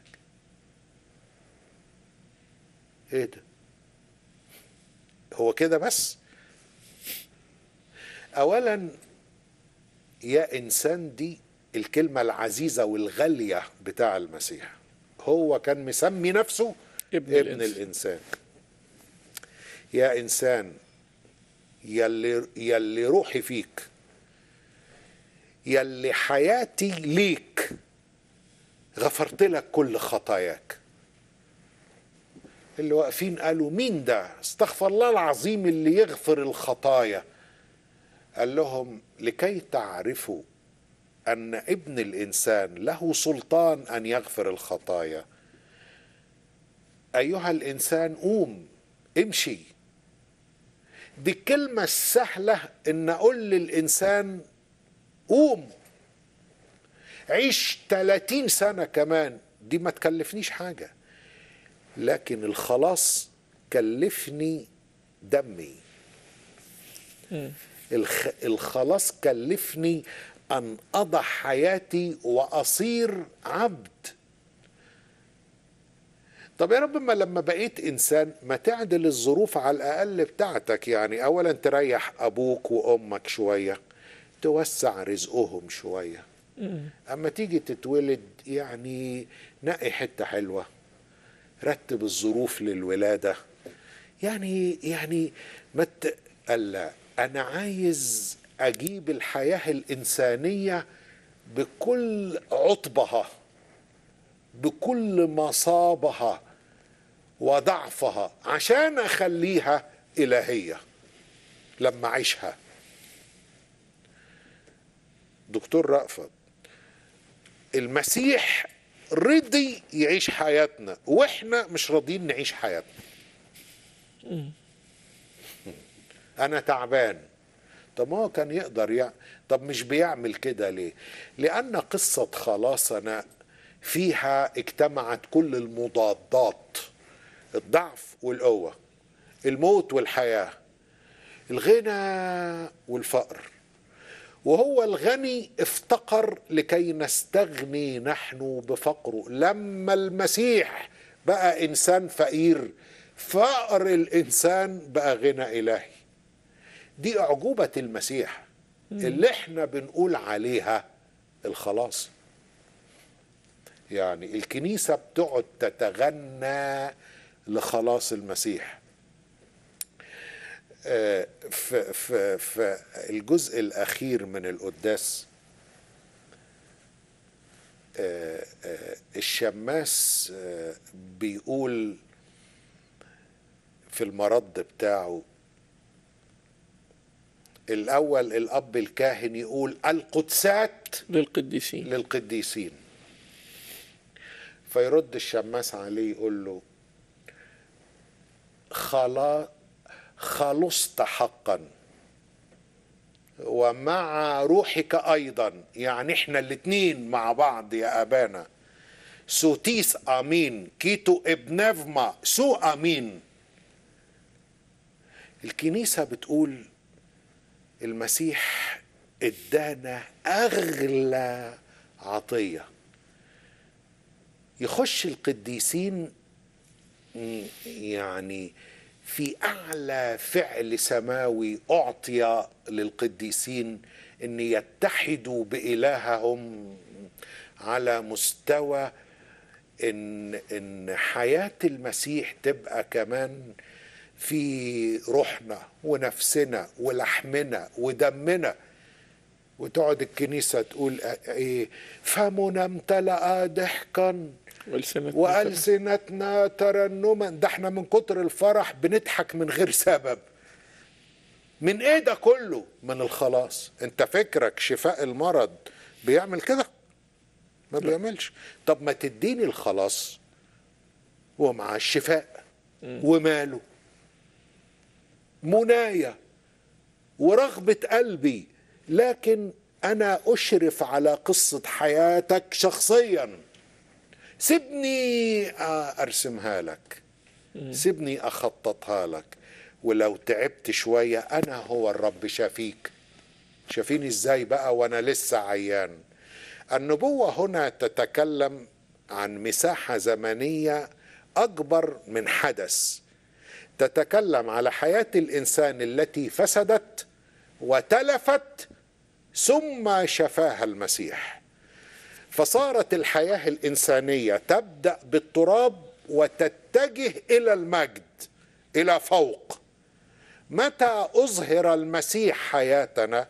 [SPEAKER 2] ايه ده هو كده بس اولا يا انسان دي الكلمة العزيزة والغالية بتاع المسيح هو كان مسمي نفسه
[SPEAKER 1] ابن
[SPEAKER 2] ابن
[SPEAKER 1] الإنس.
[SPEAKER 2] الانسان يا انسان يلي يلي روحي فيك يلي حياتي ليك غفرت لك كل خطاياك اللي واقفين قالوا مين ده استغفر الله العظيم اللي يغفر الخطايا قال لهم لكي تعرفوا ان ابن الانسان له سلطان ان يغفر الخطايا ايها الانسان قوم امشي دي الكلمة السهلة ان اقول للانسان قوم عيش 30 سنة كمان دي ما تكلفنيش حاجة لكن الخلاص كلفني دمي الخ... الخلاص كلفني ان اضع حياتي واصير عبد طب يا رب ما لما بقيت انسان ما تعدل الظروف على الاقل بتاعتك يعني اولا تريح ابوك وامك شويه توسع رزقهم شويه اما تيجي تتولد يعني نقي حته حلوه رتب الظروف للولاده يعني يعني ما ت... ألا انا عايز اجيب الحياه الانسانيه بكل عطبها بكل مصابها وضعفها عشان اخليها الهيه لما اعيشها دكتور رأفت المسيح رضي يعيش حياتنا واحنا مش راضيين نعيش حياتنا انا تعبان طب ما هو كان يقدر يعني طب مش بيعمل كده ليه لان قصه خلاصنا فيها اجتمعت كل المضادات الضعف والقوه الموت والحياه الغنى والفقر وهو الغني افتقر لكي نستغني نحن بفقره لما المسيح بقى انسان فقير فقر الانسان بقى غنى الهي دي اعجوبه المسيح اللي احنا بنقول عليها الخلاص يعني الكنيسه بتقعد تتغنى لخلاص المسيح آه، في في في الجزء الاخير من القداس آه، آه، الشماس آه، بيقول في المرد بتاعه الاول الاب الكاهن يقول القدسات
[SPEAKER 1] للقديسين
[SPEAKER 2] للقديسين فيرد الشماس عليه يقول له خلا خلصت حقا ومع روحك ايضا يعني احنا الاتنين مع بعض يا ابانا سوتيس امين كيتو ابنفما سو امين الكنيسه بتقول المسيح ادانا اغلى عطيه يخش القديسين يعني في اعلى فعل سماوي اعطي للقديسين ان يتحدوا بالههم على مستوى ان ان حياه المسيح تبقى كمان في روحنا ونفسنا ولحمنا ودمنا وتقعد الكنيسه تقول ايه فمنا امتلأ ضحكا
[SPEAKER 1] والسنة
[SPEAKER 2] والسنتنا ترنما ده احنا من كتر الفرح بنضحك من غير سبب من ايه ده كله من الخلاص انت فكرك شفاء المرض بيعمل كده ما بيعملش طب ما تديني الخلاص ومع الشفاء وماله منايا ورغبة قلبي لكن أنا أشرف على قصة حياتك شخصيا سيبني أرسمها لك سيبني أخططها لك ولو تعبت شوية أنا هو الرب شافيك شافيني إزاي بقى وأنا لسه عيان النبوة هنا تتكلم عن مساحة زمنية أكبر من حدث تتكلم على حياة الإنسان التي فسدت وتلفت ثم شفاها المسيح فصارت الحياة الإنسانية تبدأ بالتراب وتتجه إلى المجد إلى فوق متى أظهر المسيح حياتنا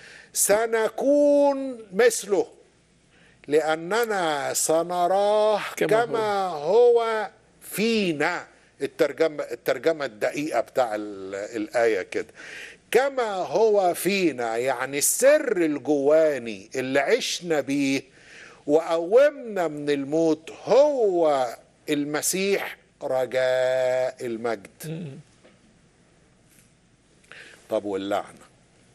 [SPEAKER 2] سنكون مثله لأننا سنراه
[SPEAKER 1] كما
[SPEAKER 2] كما هو فينا الترجمة الترجمة الدقيقة بتاع ال- الآية كده كما هو فينا يعني السر الجواني اللي عشنا بيه وقومنا من الموت هو المسيح رجاء المجد طب واللعنة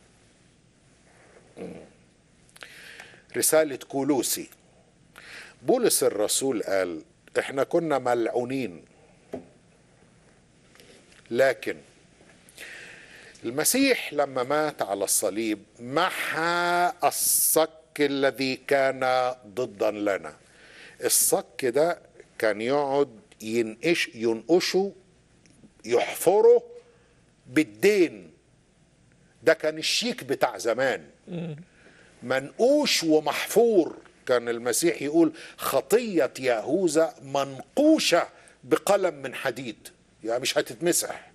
[SPEAKER 2] مم. رسالة كولوسي بولس الرسول قال احنا كنا ملعونين لكن المسيح لما مات على الصليب محى الصك الذي كان ضدا لنا الصك ده كان يقعد ينقش ينقشه يحفره بالدين ده كان الشيك بتاع زمان منقوش ومحفور كان المسيح يقول خطية يهوذا منقوشة بقلم من حديد يعني مش هتتمسح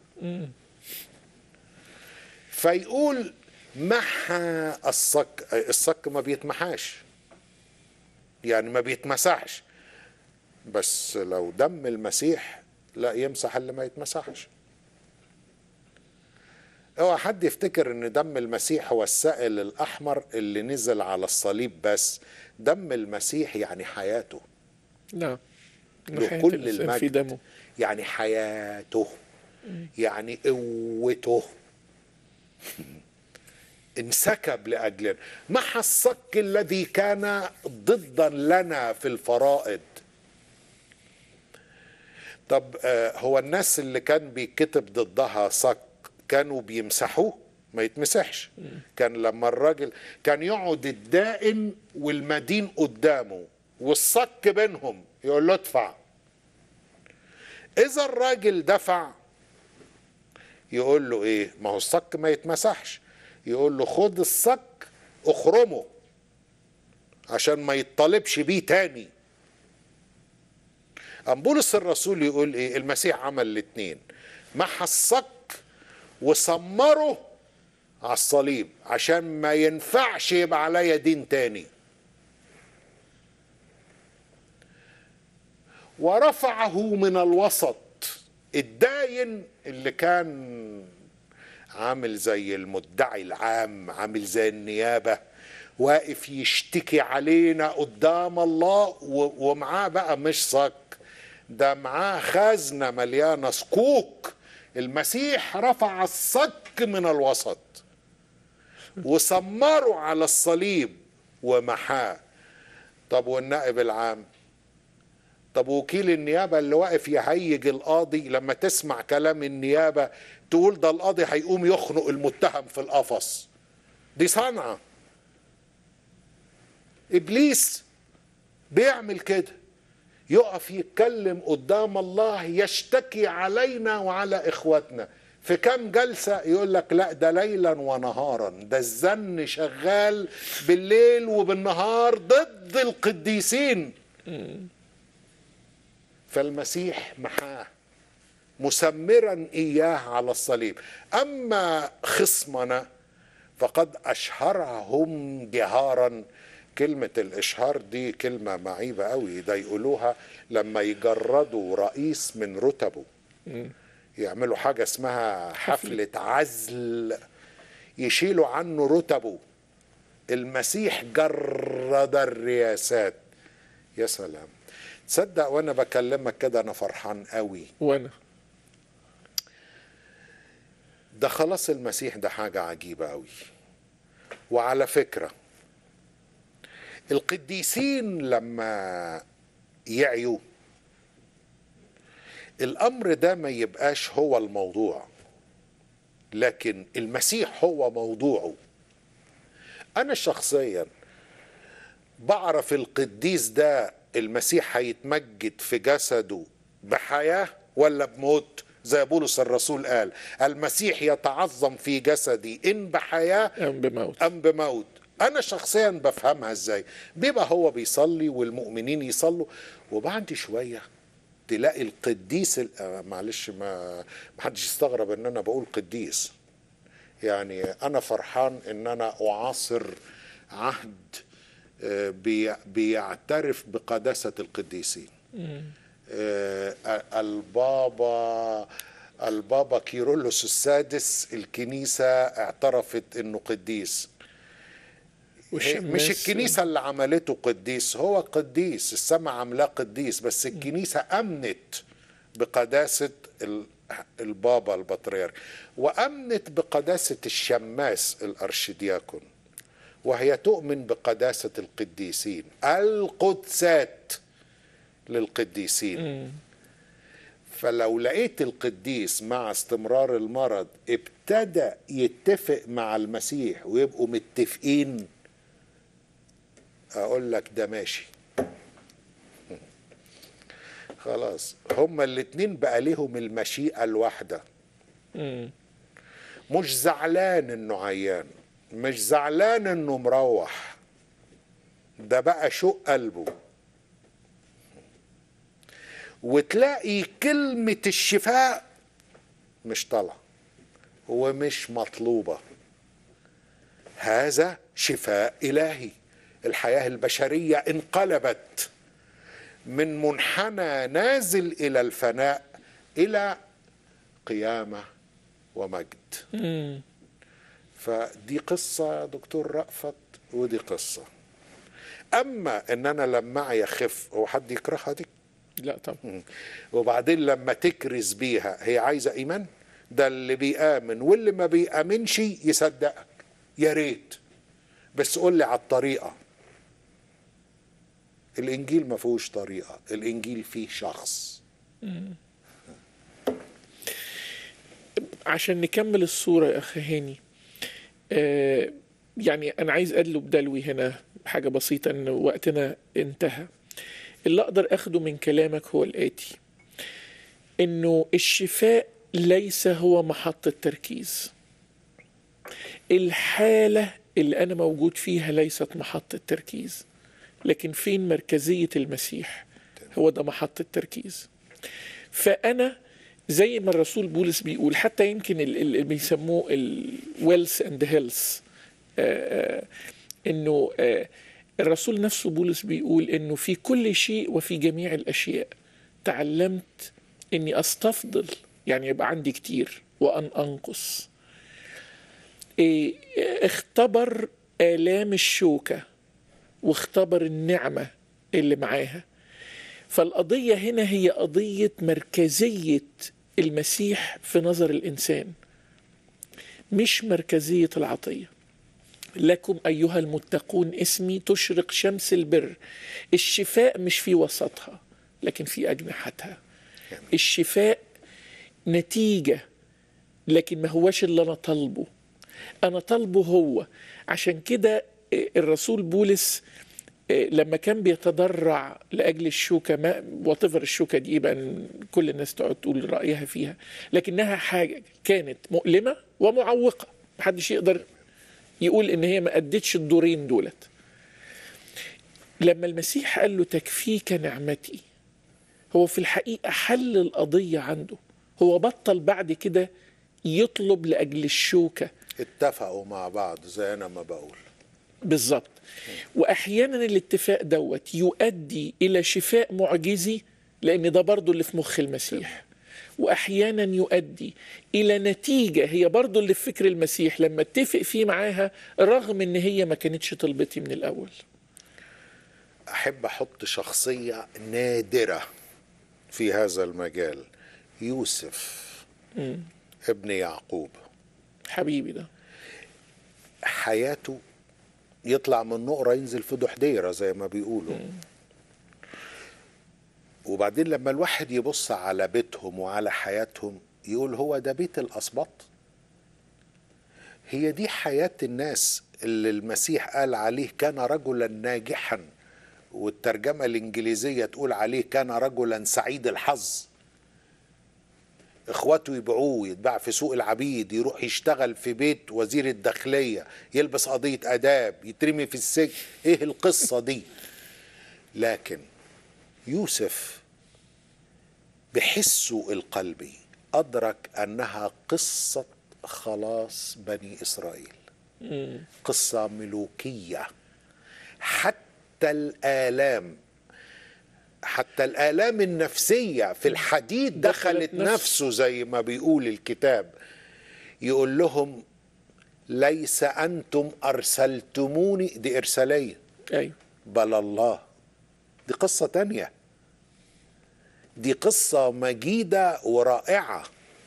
[SPEAKER 2] فيقول محى الصك الصك ما بيتمحاش يعني ما بيتمسحش بس لو دم المسيح لا يمسح اللي ما يتمسحش اوعى حد يفتكر ان دم المسيح هو السائل الاحمر اللي نزل على الصليب بس دم المسيح يعني حياته
[SPEAKER 1] نعم
[SPEAKER 2] له
[SPEAKER 1] حياة
[SPEAKER 2] كل
[SPEAKER 1] الإنسان في
[SPEAKER 2] المجد
[SPEAKER 1] دمه
[SPEAKER 2] يعني حياته يعني قوته انسكب لاجلنا محى الصك الذي كان ضدا لنا في الفرائض طب آه، هو الناس اللي كان بيكتب ضدها صك كانوا بيمسحوه ما يتمسحش كان لما الراجل كان يقعد الدائن والمدين قدامه والصك بينهم يقول له ادفع اذا الراجل دفع يقول له ايه ما هو الصك ما يتمسحش يقول له خد الصك اخرمه عشان ما يطالبش بيه تاني أم بولس الرسول يقول ايه المسيح عمل الاتنين محى الصك وسمره على الصليب عشان ما ينفعش يبقى عليا دين تاني ورفعه من الوسط الداين اللي كان عامل زي المدعي العام عامل زي النيابة واقف يشتكي علينا قدام الله و- ومعاه بقى مش صك ده معاه خزنة مليانة صكوك المسيح رفع الصك من الوسط وسمره على الصليب ومحاه طب والنائب العام طب وكيل النيابة اللي واقف يهيج القاضي لما تسمع كلام النيابة تقول ده القاضي هيقوم يخنق المتهم في القفص دي صنعة إبليس بيعمل كده يقف يتكلم قدام الله يشتكي علينا وعلى إخواتنا في كام جلسة يقول لك لا ده ليلا ونهارا ده الزن شغال بالليل وبالنهار ضد القديسين فالمسيح محاه مسمرا اياه على الصليب اما خصمنا فقد اشهرهم جهارا كلمة الإشهار دي كلمة معيبة قوي ده يقولوها لما يجردوا رئيس من رتبه يعملوا حاجة اسمها حفلة عزل يشيلوا عنه رتبه المسيح جرد الرياسات يا سلام تصدق وانا بكلمك كده انا فرحان قوي
[SPEAKER 1] وانا
[SPEAKER 2] ده خلاص المسيح ده حاجة عجيبة قوي وعلى فكرة القديسين لما يعيوا الأمر ده ما يبقاش هو الموضوع لكن المسيح هو موضوعه أنا شخصيا بعرف القديس ده المسيح هيتمجد في جسده بحياة ولا بموت زي بولس الرسول قال المسيح يتعظم في جسدي إن بحياة
[SPEAKER 1] أم بموت
[SPEAKER 2] أم بموت أنا شخصيا بفهمها إزاي بيبقى هو بيصلي والمؤمنين يصلوا وبعد شوية تلاقي القديس ال- آه، معلش ما محدش يستغرب ان انا بقول قديس يعني انا فرحان ان انا اعاصر عهد آه، بي- بيعترف بقداسة القديسين آه، البابا البابا كيرلس السادس الكنيسة اعترفت انه قديس هي- مش
[SPEAKER 1] والشماس-
[SPEAKER 2] الكنيسة اللي عملته قديس هو قديس السماء عاملاه قديس بس الكنيسة أمنت بقداسة ال- البابا البطريرك وأمنت بقداسة الشماس الأرشدياكون وهي تؤمن بقداسة القديسين القدسات للقديسين فلو لقيت القديس مع استمرار المرض ابتدى يتفق مع المسيح ويبقوا متفقين اقول لك ده ماشي خلاص هما الاتنين بقى ليهم المشيئة الواحدة مش زعلان انه عيان مش زعلان انه مروح ده بقى شوق قلبه وتلاقي كلمة الشفاء مش طالعة ومش مطلوبة هذا شفاء إلهي الحياة البشرية انقلبت من منحنى نازل إلى الفناء إلى قيامة ومجد فدي قصة يا دكتور رأفت ودي قصة أما إن أنا لما يخف هو حد يكرهها دي
[SPEAKER 1] لا طبعا
[SPEAKER 2] وبعدين لما تكرز بيها هي عايزة إيمان ده اللي بيآمن واللي ما بيآمنش يصدقك يا ريت بس قول لي على الطريقة الإنجيل ما فيهوش طريقة الإنجيل فيه شخص
[SPEAKER 1] عشان نكمل الصورة يا أخ هاني آه يعني أنا عايز أدلب دلوي هنا حاجة بسيطة إن وقتنا انتهى اللي أقدر أخده من كلامك هو الآتي إنه الشفاء ليس هو محط التركيز الحالة اللي أنا موجود فيها ليست محط التركيز لكن فين مركزية المسيح هو ده محط التركيز فأنا زي ما الرسول بولس بيقول حتى يمكن اللي بيسموه الويلث اند هيلث انه آه الرسول نفسه بولس بيقول انه في كل شيء وفي جميع الاشياء تعلمت اني استفضل يعني يبقى عندي كتير وان انقص إيه اختبر الام الشوكه واختبر النعمه اللي معاها فالقضيه هنا هي قضيه مركزيه المسيح في نظر الانسان مش مركزيه العطيه لكم ايها المتقون اسمي تشرق شمس البر الشفاء مش في وسطها لكن في اجنحتها الشفاء نتيجه لكن ما هوش اللي انا طالبه انا طالبه هو عشان كده الرسول بولس لما كان بيتضرع لاجل الشوكه ما وطفر الشوكه دي يبقى كل الناس تقعد تقول رايها فيها لكنها حاجه كانت مؤلمه ومعوقه محدش يقدر يقول ان هي ما ادتش الدورين دولت لما المسيح قال له تكفيك نعمتي هو في الحقيقه حل القضيه عنده هو بطل بعد كده يطلب لاجل الشوكه
[SPEAKER 2] اتفقوا مع بعض زي انا ما بقول
[SPEAKER 1] بالظبط واحيانا الاتفاق دوت يؤدي الى شفاء معجزي لان ده برضو اللي في مخ المسيح واحيانا يؤدي الى نتيجه هي برضو اللي في فكر المسيح لما اتفق فيه معاها رغم ان هي ما كانتش طلبتي من الاول
[SPEAKER 2] احب احط شخصيه نادره في هذا المجال يوسف
[SPEAKER 1] مم.
[SPEAKER 2] ابن يعقوب
[SPEAKER 1] حبيبي ده
[SPEAKER 2] حياته يطلع من نقرة ينزل في دحديرة زي ما بيقولوا وبعدين لما الواحد يبص على بيتهم وعلى حياتهم يقول هو ده بيت الأسباط هي دي حياة الناس اللي المسيح قال عليه كان رجلا ناجحا والترجمة الإنجليزية تقول عليه كان رجلا سعيد الحظ اخواته يبيعوه يتباع في سوق العبيد يروح يشتغل في بيت وزير الداخلية يلبس قضية آداب يترمي في السجن ايه القصة دي لكن يوسف بحسه القلبي أدرك أنها قصة خلاص بني إسرائيل قصة ملوكية حتى الآلام حتى الآلام النفسية في الحديد
[SPEAKER 1] دخلت
[SPEAKER 2] دخلت
[SPEAKER 1] نفسه.
[SPEAKER 2] نفسه زي ما بيقول الكتاب يقول لهم ليس أنتم أرسلتموني دي إرسالية
[SPEAKER 1] ايوه
[SPEAKER 2] بل الله دي قصة تانية دي قصة مجيدة ورائعة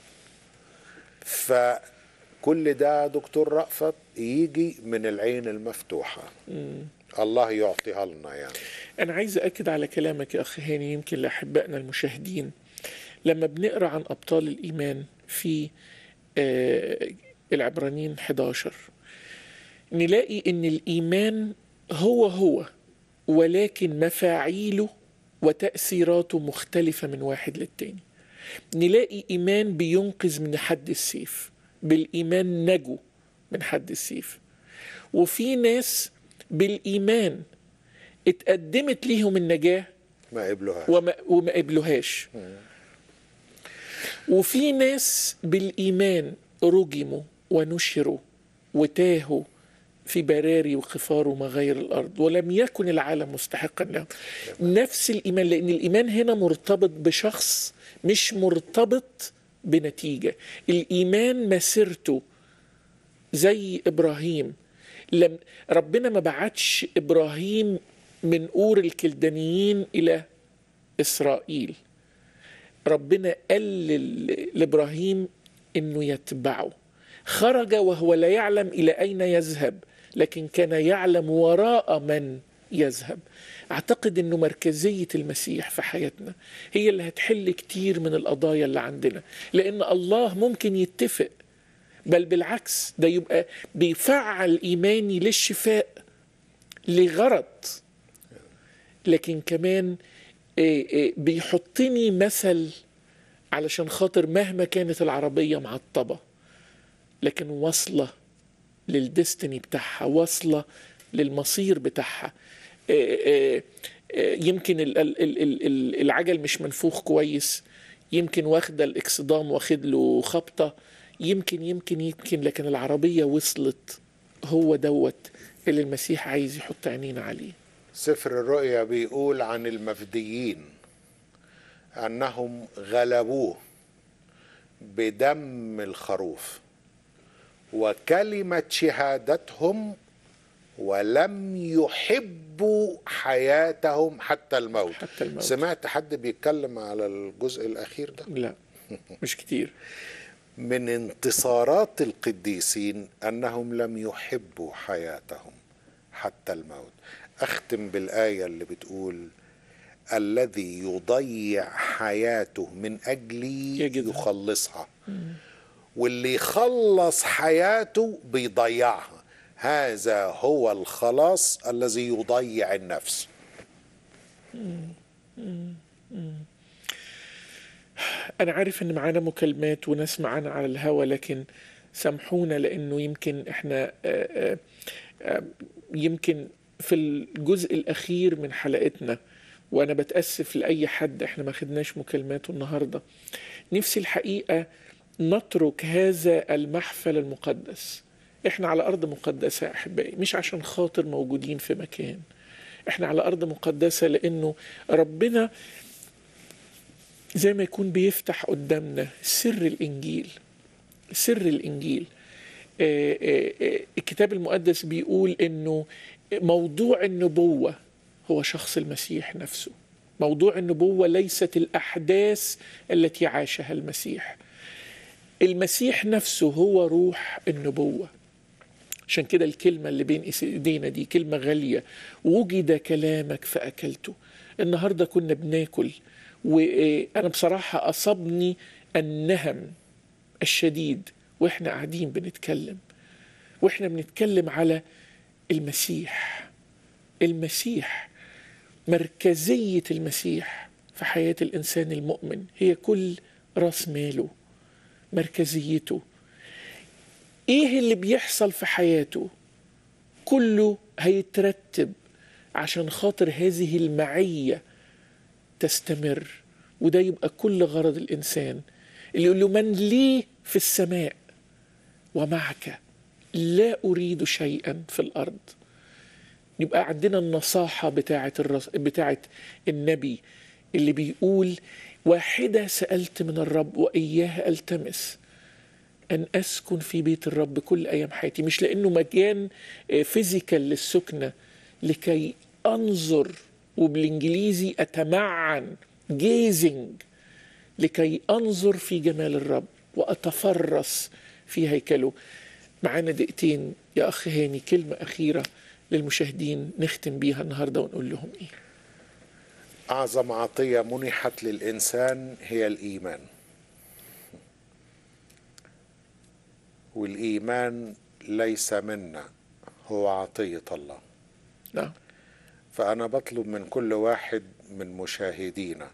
[SPEAKER 2] فكل ده دكتور رأفت يجي من العين المفتوحة الله يعطيها لنا يعني
[SPEAKER 1] أنا عايز أكد على كلامك يا أخ هاني يمكن لأحبائنا المشاهدين لما بنقرا عن ابطال الايمان في آه، العبرانيين 11 نلاقي ان الايمان هو هو ولكن مفاعيله وتاثيراته مختلفه من واحد للتاني نلاقي ايمان بينقذ من حد السيف بالايمان نجوا من حد السيف وفي ناس بالايمان اتقدمت ليهم النجاه
[SPEAKER 2] ما قبلوها
[SPEAKER 1] وما, وما قبلوهاش وفي ناس بالإيمان رجموا ونشروا وتاهوا في براري وخفار ومغاير الأرض ولم يكن العالم مستحقا لهم نفس الإيمان لأن الإيمان هنا مرتبط بشخص مش مرتبط بنتيجة الإيمان مسيرته زي إبراهيم لم ربنا ما بعتش إبراهيم من أور الكلدانيين إلى إسرائيل ربنا قال لل- لابراهيم انه يتبعه خرج وهو لا يعلم الى اين يذهب لكن كان يعلم وراء من يذهب اعتقد انه مركزيه المسيح في حياتنا هي اللي هتحل كتير من القضايا اللي عندنا لان الله ممكن يتفق بل بالعكس ده يبقى بيفعل ايماني للشفاء لغرض لكن كمان إيه إيه بيحطني مثل علشان خاطر مهما كانت العربية معطبة لكن واصلة للديستني بتاعها واصلة للمصير بتاعها إيه إيه إيه يمكن ال- ال- ال- ال- ال- العجل مش منفوخ كويس يمكن واخدة الاكسدام واخد له خبطة يمكن يمكن يمكن لكن العربية وصلت هو دوت اللي المسيح عايز يحط عينينا عليه
[SPEAKER 2] سفر الرؤيا بيقول عن المفديين انهم غلبوه بدم الخروف وكلمه شهادتهم ولم يحبوا حياتهم حتى الموت
[SPEAKER 1] حتى الموت.
[SPEAKER 2] سمعت حد بيتكلم على الجزء الاخير ده
[SPEAKER 1] لا مش كتير
[SPEAKER 2] من انتصارات القديسين انهم لم يحبوا حياتهم حتى الموت اختم بالايه اللي بتقول الذي يضيع حياته من اجلي
[SPEAKER 1] يجدها.
[SPEAKER 2] يخلصها واللي يخلص حياته بيضيعها هذا هو الخلاص الذي يضيع النفس
[SPEAKER 1] أنا عارف إن معانا مكالمات وناس معانا على الهوا لكن سامحونا لأنه يمكن إحنا آه، آه، آه، يمكن في الجزء الأخير من حلقتنا وأنا بتأسف لأي حد إحنا ما خدناش مكالماته النهاردة نفسي الحقيقة نترك هذا المحفل المقدس إحنا على أرض مقدسة يا أحبائي مش عشان خاطر موجودين في مكان إحنا على أرض مقدسة لأنه ربنا زي ما يكون بيفتح قدامنا سر الإنجيل سر الإنجيل آه، آه، آه، الكتاب المقدس بيقول إنه موضوع النبوة هو شخص المسيح نفسه موضوع النبوة ليست الأحداث التي عاشها المسيح المسيح نفسه هو روح النبوة عشان كده الكلمة اللي بين ايدينا دي كلمة غالية وجد كلامك فأكلته النهاردة كنا بناكل وأنا بصراحة أصابني النهم الشديد وإحنا قاعدين بنتكلم وإحنا بنتكلم على المسيح المسيح مركزية المسيح في حياة الإنسان المؤمن هي كل راس ماله مركزيته ايه اللي بيحصل في حياته كله هيترتب عشان خاطر هذه المعية تستمر وده يبقى كل غرض الإنسان اللي يقول له من لي في السماء ومعك لا أريد شيئا في الأرض يبقى عندنا النصاحة بتاعة الرس... بتاعة النبي اللي بيقول واحدة سألت من الرب وإياها ألتمس أن أسكن في بيت الرب كل أيام حياتي مش لأنه مكان فيزيكال للسكنة لكي أنظر وبالإنجليزي أتمعن جيزنج لكي أنظر في جمال الرب وأتفرس في هيكله معانا دقيقتين يا أخ هاني كلمة أخيرة للمشاهدين نختم بيها النهاردة ونقول لهم إيه
[SPEAKER 2] اعظم عطيه منحت للانسان هي الايمان والايمان ليس منا هو عطيه الله
[SPEAKER 1] نعم
[SPEAKER 2] فانا بطلب من كل واحد من مشاهدينا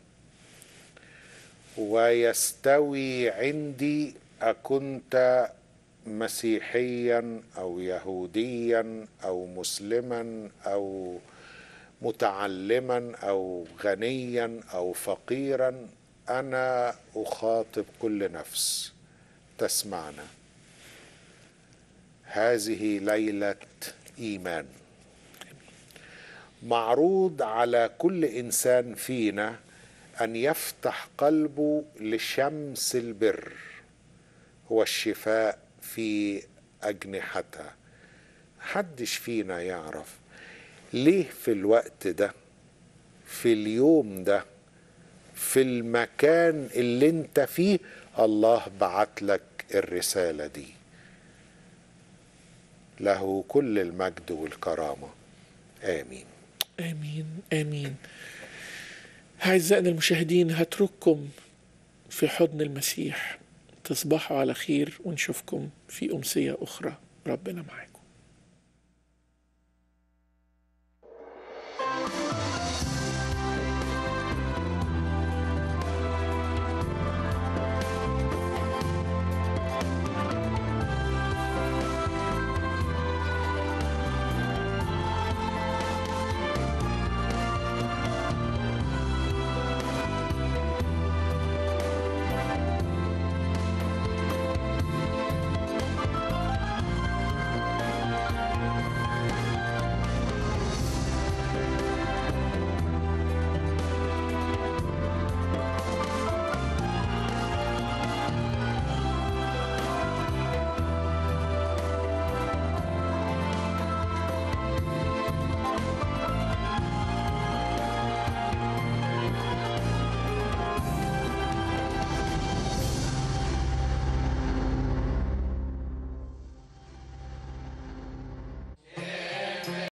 [SPEAKER 2] ويستوي عندي اكنت مسيحيا او يهوديا او مسلما او متعلما او غنيا او فقيرا انا اخاطب كل نفس تسمعنا هذه ليله ايمان معروض على كل انسان فينا ان يفتح قلبه لشمس البر هو الشفاء في اجنحتها حدش فينا يعرف ليه في الوقت ده في اليوم ده في المكان اللي انت فيه الله بعت لك الرساله دي له كل المجد والكرامه امين
[SPEAKER 1] آمين آمين أعزائنا المشاهدين هترككم في حضن المسيح تصبحوا على خير ونشوفكم في أمسية أخرى ربنا معاكم